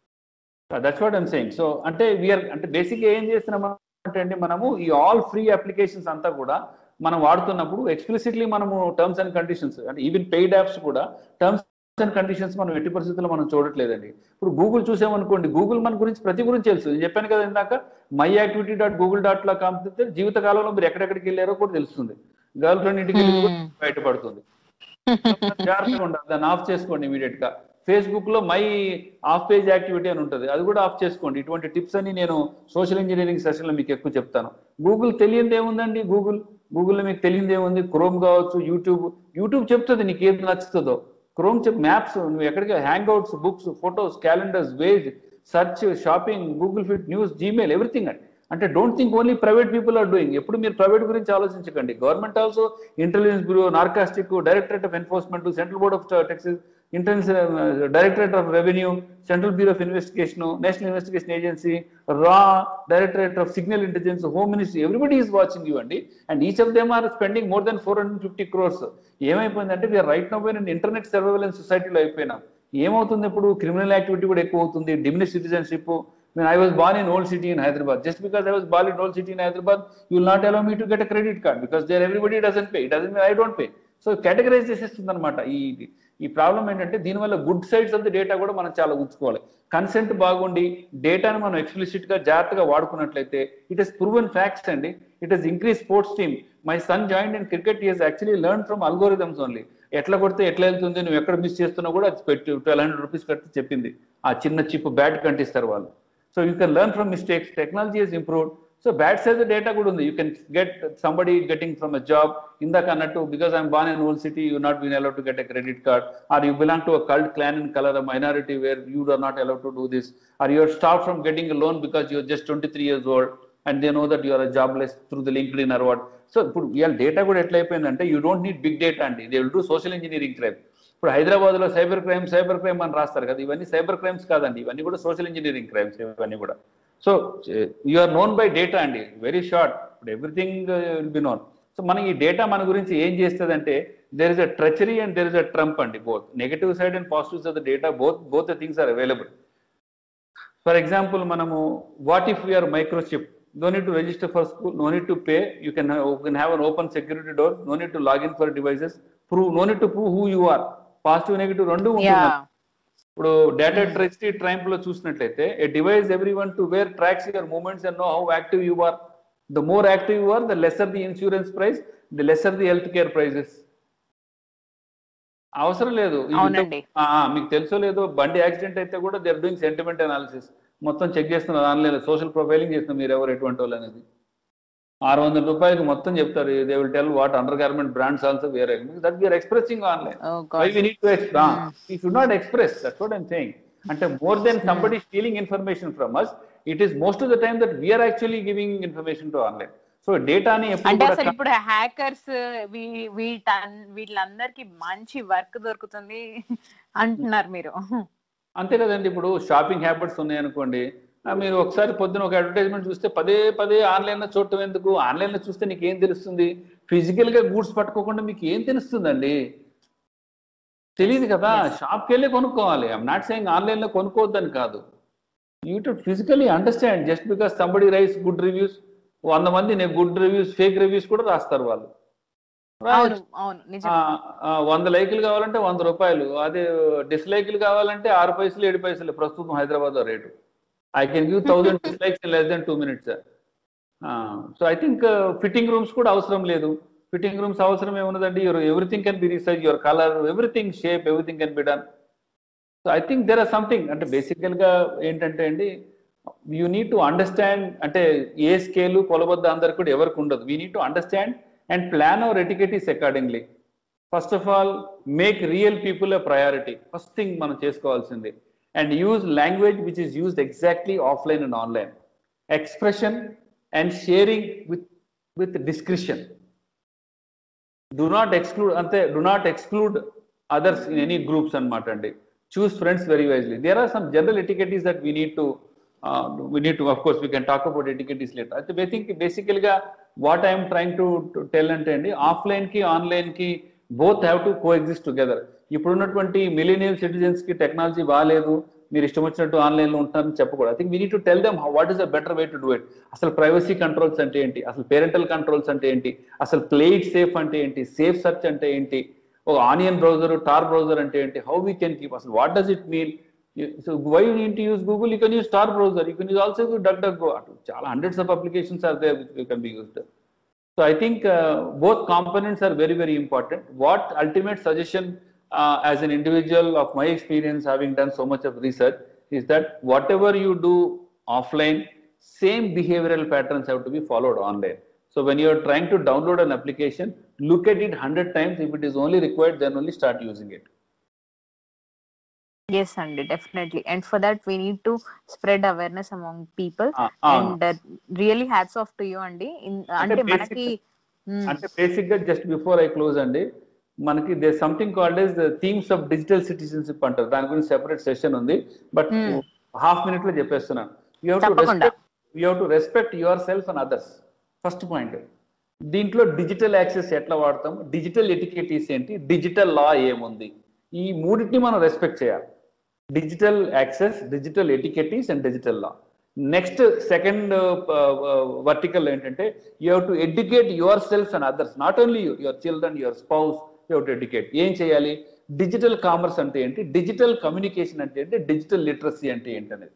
that's what I'm saying so అంటే వీఆర్ అంటే బేసిక్గా ఏం చేస్తున్నాం అంటే అండి మనము ఈ ఆల్ ఫ్రీ అప్లికేషన్స్ అంతా కూడా మనం వాడుతున్నప్పుడు ఎక్స్ప్లిసిట్లీ మనము టర్మ్స్ అండ్ కండిషన్స్ అంటే ఈవెన్ పెయిడ్ యాప్స్ కూడా టర్మ్స్ అండ్ కండిషన్స్ మనం ఎట్టి పరిస్థితుల్లో మనం చూడట్లేదండి ఇప్పుడు గూగుల్ చూసామనుకోండి గూగుల్ మన గురించి ప్రతి గురించి తెలుసు నేను చెప్పాను కదా ఇందాక my activity dot Google dot లా కాంపితే జీవిత కాలంలో మీరు ఎక్కడెక్కడికి వెళ్ళారో కూడా తెలుస్తుంది గర్ల్ ఫ్రెండ్ ఇంటికి వెళ్ళి కూడా బయటపడుతుంది జాగ్రత్తగా ఉండాలి దాన్ని ఆఫ్ చేసుకోండి ఇమీడియట్ గా ఫేస్బుక్ లో మై ఆఫ్ పేజ్ యాక్టివిటీ అని ఉంటుంది అది కూడా ఆఫ్ చేసుకోండి ఇటువంటి టిప్స్ అని నేను సోషల్ ఇంజనీరింగ్ సెషన్ లో మీకు ఎక్కువ చెప్తాను గూగుల్ తెలియంది ఏముందండి గూగుల్ గూగుల్లో మీకు తెలియంది ఏముంది క్రోమ్ కావచ్చు యూట్యూబ్ యూట్యూబ్ చెప్తుంది నీకు ఏది నచ్చుతుందో క్రోమ్ చెప్ మ్యాప్స్ నువ్వు ఎక్కడికి Hangouts books photos calendars Waze search shopping Google Fit news Gmail everything అండి అంటే don't think only private people are doing ఎప్పుడు మీరు ప్రైవేట్ గురించి ఆలోచించకండి government also Intelligence Bureau narcotics Directorate of Enforcement Central Board of Taxes Intelligence Directorate of Revenue Central Bureau of Investigation National Investigation Agency రా Directorate of Signal Intelligence Home Ministry everybody is watching you అండి and each of them are spending more than four hundred fifty crores ఏమైపోయిందంటే వీఆర్ రైట్ నో పోయిన ఇంటర్నెట్ సర్వేలెన్స్ సొసైటీలో అయిపోయినాం ఏమవుతుంది ఇప్పుడు క్రిమినల్ యాక్టివిటీ కూడా ఎక్కువ అవుతుంది diminish citizenship when I was born in old city in Hyderabad, just because I was born in old city in Hyderabad, you will not allow me to get a credit card because there everybody doesn't pay. It doesn't mean I don't pay. So categorise చేసేస్తుంది అనమాట ఈ ఈ ప్రాబ్లం ఏంటంటే దీనివల్ల good sides of the data కూడా మనం చాలా ఉంచుకోవాలి కన్సెంట్ బాగుండి డేటాను మనం ఎక్స్ప్లిసిట్ గా జాగ్రత్తగా వాడుకున్నట్లయితే ఇట్ ఇస్ ప్రూవెన్ ఫ్యాక్ట్స్ అండి it is increase sports team my son join in cricket is actually learn from algorithms only ఎట్లా కొడితే ఎట్లా వెళ్తుంది నువ్వు ఎక్కడ మిస్ చేస్తున్నా కూడా అది పెట్టి ట్వెల్వ్ హండ్రెడ్ రూపీస్ కట్టి చెప్పింది ఆ చిన్న చిప్ బ్యాట్ కంటిస్తారు వాళ్ళు so you can learn from mistakes technology is improved so bad side data కూడా ఉంది you can get somebody getting from a job ఇందాక అన్నట్టు because I'm born in old city you not been allowed to get a credit card or you belong to a cult clan in colour a minority where you are not allowed to do this or you're stop from getting a loan because you're just twenty three years old and they know that you're jobless through the LinkedIn or what so ఇప్పుడు ఇవాళ డేటా కూడా ఎట్లా అయిపోయిందంటే you don't need big data అండి they will do social engineering crime ఇప్పుడు హైదరాబాద్ లో సైబర్ క్రైమ్ సైబర్ క్రైమ్ అని రాస్తారు కదా ఇవన్నీ సైబర్ క్రైమ్స్ కాదండి ఇవన్నీ కూడా సోషల్ ఇంజనీరింగ్ క్రైమ్స్ ఇవన్నీ కూడా so you are known by data అండి వెరీ షార్ట్ ఇప్పుడు everything will be known so మన ఈ డేటా మన గురించి ఏం చేస్తుంది అంటే there is a treachery and there is a triumph అండి both negative side and positive of the data both both the things are available for example మనము what if you're microchip no need to register for school, no need to pay. You can have, you can have an open security door. No need to log in for devices. Prove, no need to prove who you are. Positive negative రెండు యా ఉంటుంది ఇప్పుడు డేటా ట్రెస్టీ ట్రైంప్ లో చూసినట్లయితే a device every one to wear tracks your movements and know how active you are the more active you are the lesser the insurance price the lesser the health care prices అవసరం లేదు ఇది అవునండి ఆ, ఆ, మీకు తెలుసో లేదో బండి యాక్సిడెంట్ అయితే కూడా they are doing sentiment analysis మొత్తం చెక్ చేస్తున్నారు ఆన్లైన్ సోషల్ ప్రొఫైలింగ్ చేస్తున్నారు మీరు ఎవరు ఎటువంటి వాళ్ళు అనేది ఆరు వందల రూపాయలకు మొత్తం చెప్తారు they will tell what under garment brands also వేరే that we're expressing online Oh, my God. We need to ఈ should not express that's what I'm saying అంటే more than somebody stealing information from us it is most of the time that we're actually giving information to online so డేటాని ఎప్పుడు అంటే కూడా అసలు ఇప్పుడు హ్యాకర్స్ వీట వీళ్ళందరికి మంచి వర్క్ దొరుకుతుంది అంటున్నారు మీరు అంతే కదండి ఇప్పుడు షాపింగ్ హ్యాబిట్స్ ఉన్నాయనుకోండి ఆ, మీరు ఒకసారి పొద్దున ఒక అడ్వర్టైజ్మెంట్ చూస్తే పదే పదే ఆన్లైన్ లో చూడటం ఎందుకు ఆన్లైన్ లో చూస్తే నీకు ఏం తెలుస్తుంది ఫిజికల్ గా గూడ్స్ పట్టుకోకుండా మీకు ఏం తెలుస్తుందండి తెలియదు కదా షాప్కి వెళ్ళి కొనుక్కోవాలి ఐఎమ్ నాట్ సెయింగ్ ఆన్లైన్ లో కొనుక్కోవద్దని కాదు you to physically understand just because somebody writes good reviews వంద మంది నేను గుడ్ రివ్యూస్ ఫేక్ రివ్యూస్ కూడా రాస్తారు వాళ్ళు అవును అవును నిజం ఆ, ఆ, వంద లైకులు కావాలంటే వంద రూపాయలు అదే డిస్లైకులు కావాలంటే ఆరు పైసలు ఏడు పైసలు ప్రస్తుతం Hyderabad rate I can give thousand dislikes in less than two minutes so I think fitting rooms కూడా అవసరం లేదు ఫిట్టింగ్ రూమ్స్ అవసరం ఏమున్నదండి your everything can be resize your colour everything shape everything can be done so I think there are something అంటే బేసికల్ గా ఏంటంటే అండి యూ నీడ్ టు అండర్స్టాండ్ అంటే ఏ స్కేలు కొలబద్ద అందరికి కూడా ఎవరికి ఉండదు we need to understand and plan our etiquettes accordingly first of all make real people a priority first thing మనం చేసుకోవాల్సింది and use language which is used exactly offline and online expression and sharing with with discretion do not exclude అంతే do not exclude others in any groups అనమాట అండి choose friends very wisely there are some general etiquettes that we need to we need to of course we can talk about etiquettes later అయితే బేసిక్ బేసికల్ గా what I'm trying to tell అంటే అండి ఆఫ్లైన్ కి ఆన్లైన్ కి both have to coexist together ఇప్పుడున్నటువంటి మిలీనియల్ సిటిజన్స్ కి టెక్నాలజీ బాగాలేదు మీరు ఇష్టం వచ్చినట్టు ఆన్లైన్ లో ఉంటున్నారని చెప్పకూడదు I think we need to tell them what is the better way to do it అసలు ప్రైవసీ కంట్రోల్స్ అంటే ఏంటి అసలు పేరెంటల్ కంట్రోల్స్ అంటే ఏంటి అసలు ప్లే ఇట్ సేఫ్ అంటే ఏంటి సేఫ్ సర్చ్ అంటే ఏంటి ఒక ఆనియన్ బ్రౌజర్ టార్ బ్రౌజర్ అంటే ఏంటి హౌ వీ కెన్ కీప్ అసలు what does it mean so why you need to use Google you can use star browser you can use also DuckDuckGo చాలా hundreds of applications are there which can be used So I think uh, both components are very, very important. What ultimate suggestion uh, as an individual of my experience, having done so much of research, is that whatever you do offline, same behavioral patterns have to be followed online. So when you are trying to download an application, look at it 100 times. If it is only required, then only start using it. Yes అండి definitely and for that we need to spread awareness among people Ah, ah. And really hats off to you అండి In- అంటే basic- మనకి మ్మ్. అంటే బేసిక్ గా జస్ట్ బిఫోర్ ఐ క్లోజ్ అండి మనకి they something called S themes of digital citizenship అంటారు దాని గురించి సెపరేట్ సెషన్ ఉంది బట్ Hmm. హాఫ్ మినిట్ లో చెప్పేస్తున్నాను యూ టు తప్పకుండా. Respect you to respect yourself and others first point దీంట్లో డిజిటల్ యాక్సెస్ ఎట్లా వాడతాం డిజిటల్ ఎటికెటీస్ ఏంటి డిజిటల్ లా ఏముంది ఈ మూడింటిని మనం రెస్పెక్ట్ చేయాలి digital access digital etiquettes and digital law next second vertical ఏంటంటే you have to educate yourself and others not only your children your spouse you to educate ఏం చేయాలి డిజిటల్ కామర్స్ అంటే ఏంటి డిజిటల్ కమ్యూనికేషన్ అంటే ఏంటి డిజిటల్ లిటరసీ అంటే ఏంటి అనేది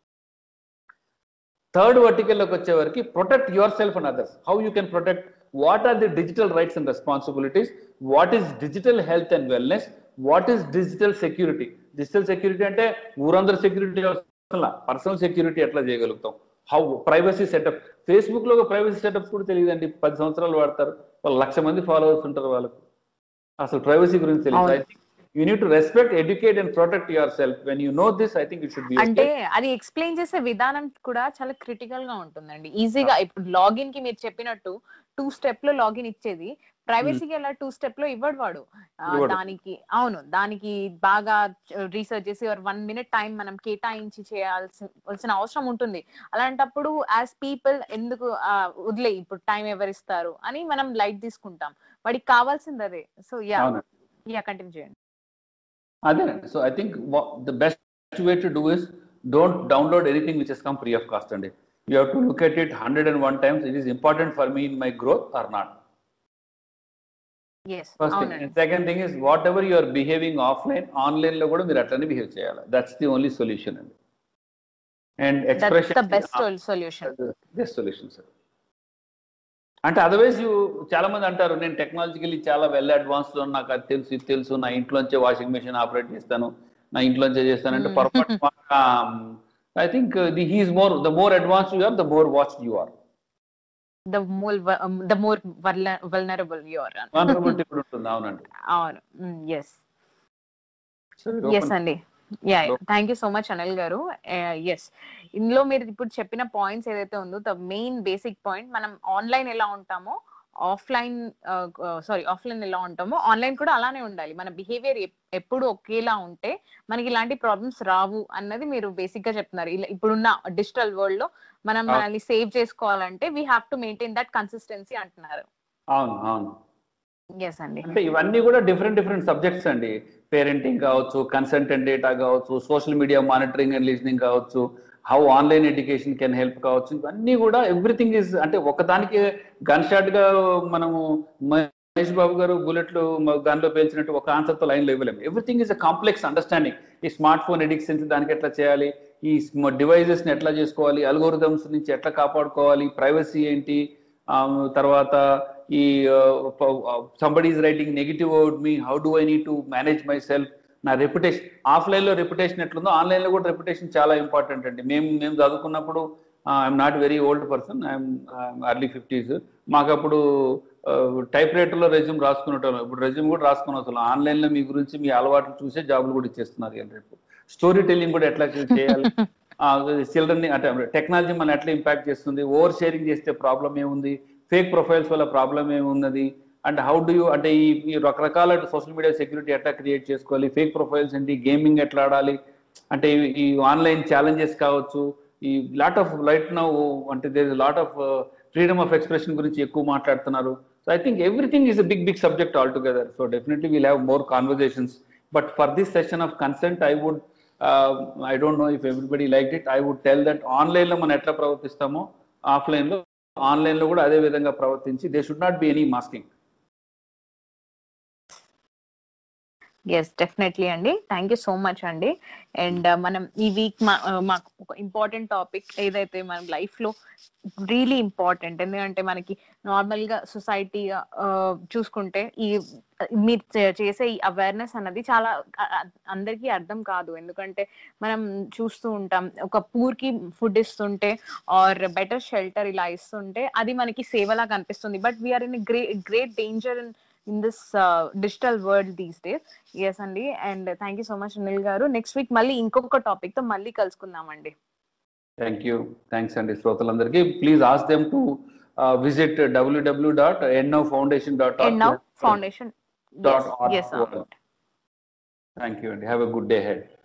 థర్డ్ వర్టికల్లోకి వచ్చేవరకు protect yourself and others how you can protect what are the digital rights and responsibilities what is digital health and wellness what is digital security digital security అంటే ఊరందరూ సెక్యూరిటీ పర్సనల్ సెక్యూరిటీ ఎట్లా చేయగలుగుతాం హౌ ప్రైవసీ సెటప్ ఫేస్బుక్ లో ప్రైవసీ సెటప్స్ కూడా తెలియదండి పది సంవత్సరాలు వాడతారు వాళ్ళు లక్ష మంది ఫాలోవర్స్ ఉంటారు వాళ్ళకు అసలు ప్రైవసీ గురించి తెలియదు I think you need to respect educate and protect yourself when you know this I think it should be అంటే అది ఎక్స్ప్లెయిన్ చేసే విధానం కూడా చాలా క్రిటికల్ గా ఉంటుందండి ఈజీగా ఇప్పుడు లాగిన్ కి మీరు చెప్పినట్టు టూ స్టెప్ లో లాగిన్ ఇచ్చేది ప్రైవసీకి ఎలా టూ స్టెప్ లో ఇవ్వడు వాడు ఆ, ఇవ్వడు. దానికి అవును దానికి బాగా రీసెర్చ్ చేసి వన్ మినిట్ టైం మనం కేటాయించి చేయాల్సిన అవసరం ఉంటుంది అలాంటప్పుడు యాజ్ పీపుల్ ఎందుకు ఆ, వదిలే ఇప్పుడు టైం ఎవరిస్తారు అని మనం లైట్ తీసుకుంటాం వాడికి కావాల్సింది అదే సో యా అవును. యా కంటిన్యూ చేయండి అదేనండి so I think the best way to do is don't download anything which is come free of cost అండి you have to look at it hundred and one times it is important for me in my growth or not yes first thing అవునండి second thing is whatever you're behaving offline online లో కూడా మీరు అట్లనే బిహేవ్ చేయాలి దట్స్ ది ఓన్లీ సొల్యూషన్ అండి and that's the expression best solution best solution sir అంటే అదర్వైజ్ యూ చాలా మంది అంటారు నేను టెక్నాలజికలీ చాలా వెల్ అడ్వాన్స్ లో నాకు అది తెలుసు ఇది తెలుసు నా ఇంట్లోంచే వాషింగ్ మెషిన్ ఆపరేట్ చేస్తాను నా ఇంట్లోంచే చేస్తానంటే Hmm. పొరపాటు I think the he's more the more advance you are the more watch you are the more vu- um, the more vulner- vulnerable you are conformability కూడా ఉంటుంది అవునండి అవును yes So, it yes open- అండి yeah Hello. Thank you so much Anil garu yes ఇందులో మీరు ఇప్పుడు చెప్పిన పాయింట్స్ ఏదైతే ఉందో ద మెయిన్ బేసిక్ పాయింట్ మనం ఆన్లైన్ ఎలా ఉంటామో ఆఫ్లైన్ సారీ ఆఫ్లైన్ ఎలా ఉంటామో ఆన్లైన్ కూడా అలానే ఉండాలి మన బిహేవియర్ ఎప్పుడు ఒకేలా ఉంటే మనకి ఇలాంటి ప్రాబ్లమ్స్ రావు అన్నది మీరు బేసిక్ గా చెప్తున్నారు ఇలా ఇప్పుడున్న డిజిటల్ వరల్డ్ లో మనం అవును. మనల్ని సేవ్ చేసుకోవాలంటే we have to maintain that consistency అంటున్నారు అవును అవును ఎస్ అండి అంటే ఇవన్నీ కూడా డిఫరెంట్ డిఫరెంట్ సబ్జెక్ట్స్ అండి పేరెంటింగ్ కావచ్చు కన్సెంట్ అండ్ డేటా కావచ్చు social media monitoring and listening కావచ్చు how online education can help కావచ్చు ఇవన్నీ కూడా ఎవ్రీథింగ్ ఇస్ అంటే ఒకదానికి గన్ షాట్ గా మనము మహేష్ బాబు గారు బుల్లెట్లు గన్ లో పేల్చినట్టు ఒక ఆన్సర్ తో లైన్ లో ఇవ్వలేము everything is a complex understanding ఈ స్మార్ట్ ఫోన్ ఎడిక్షన్స్ దానికి ఎట్లా చేయాలి ఈ డివైజెస్ ని ఎట్లా చేసుకోవాలి అల్గోరిథమ్స్ నుంచి ఎట్లా కాపాడుకోవాలి ప్రైవసీ ఏంటి ఆ, తర్వాత ఈ somebody is writing negative about me how do I need to manage myself నా రెప్యుటేషన్ ఆఫ్లైన్ లో రెప్యుటేషన్ ఎట్లుందో ఆన్లైన్ లో కూడా రెప్యుటేషన్ చాలా ఇంపార్టెంట్ అండి మేము మేము చదువుకున్నప్పుడు I'm not very old person I'm early fifties మాకు అప్పుడు టైప్ రైటర్ లో రెజ్యూమ్ రాసుకునేటోళ్ళం ఇప్పుడు రెజ్యూమ్ కూడా రాసుకుని అసలు ఆన్లైన్ లో మీ గురించి మీ అలవాట్లు చూసే జాబులు కూడా ఇచ్చేస్తున్నారు ఇవాళ రేపు స్టోరీ టెల్లింగ్ కూడా ఎట్లా చేయాలి చిల్డ్రన్ ని అంటే టెక్నాలజీ మనం ఎట్లా ఇంపాక్ట్ చేస్తుంది ఓవర్ షేరింగ్ చేస్తే ప్రాబ్లం ఏముంది ఫేక్ ప్రొఫైల్స్ వల్ల ప్రాబ్లం ఏమున్నది అండ్ హౌ డు యూ అంటే ఈ ఈ రకరకాల సోషల్ మీడియా సెక్యూరిటీ ఎట్లా క్రియేట్ చేసుకోవాలి ఫేక్ ప్రొఫైల్స్ ఏంటి గేమింగ్ ఎట్లా ఆడాలి అంటే ఈ- ఈ ఆన్లైన్ ఛాలెంజెస్ కావచ్చు ఈ లాట్ ఆఫ్ లైట్ నౌ అంటే there is lot of freedom of expression గురించి ఎక్కువ మాట్లాడుతున్నారు so I think everything is a big big subject altogether so definitely we'll have more conversations but for this session of consent I would I don't know if everybody like it I would tell that online లో మనం ఎట్లా ప్రవర్తిస్తామో ఆఫ్లైన్ లో ఆన్లైన్ లో కూడా అదే విధంగా ప్రవర్తించి they should not be any masking yes definitely అండి థ్యాంక్ యూ సో మచ్ అండి అండ్ మనం ఈ వీక్ మాకు ఒక ఇంపార్టెంట్ టాపిక్ ఏదైతే మన లైఫ్ లో రియలీ ఇంపార్టెంట్ ఎందుకంటే మనకి నార్మల్ గా సొసైటీ చూసుకుంటే ఈ మీరు చే- చేసే ఈ అవేర్నెస్ అన్నది చాలా అ- అ- అందరికీ అర్థం కాదు ఎందుకంటే మనం చూస్తూ ఉంటాం ఒక పూర్ కి ఫుడ్ ఇస్తుంటే ఆర్ బెటర్ షెల్టర్ ఇలా ఇస్తుంటే అది మనకి సేవలా కనిపిస్తుంది but we're in great great danger in in this digital world these days yes అండి and thank you so much Anil garu next week మళ్ళీ ఇంకొక టాపిక్ తో మళ్ళీ కలుసుకుందామండి థ్యాంక్ యూ థ్యాంక్స్ అండి శ్రోతలందరికీ please ask them to visit W W dot N O foundation dot and now foundation Dot org. Yes thank you అండి have a good day head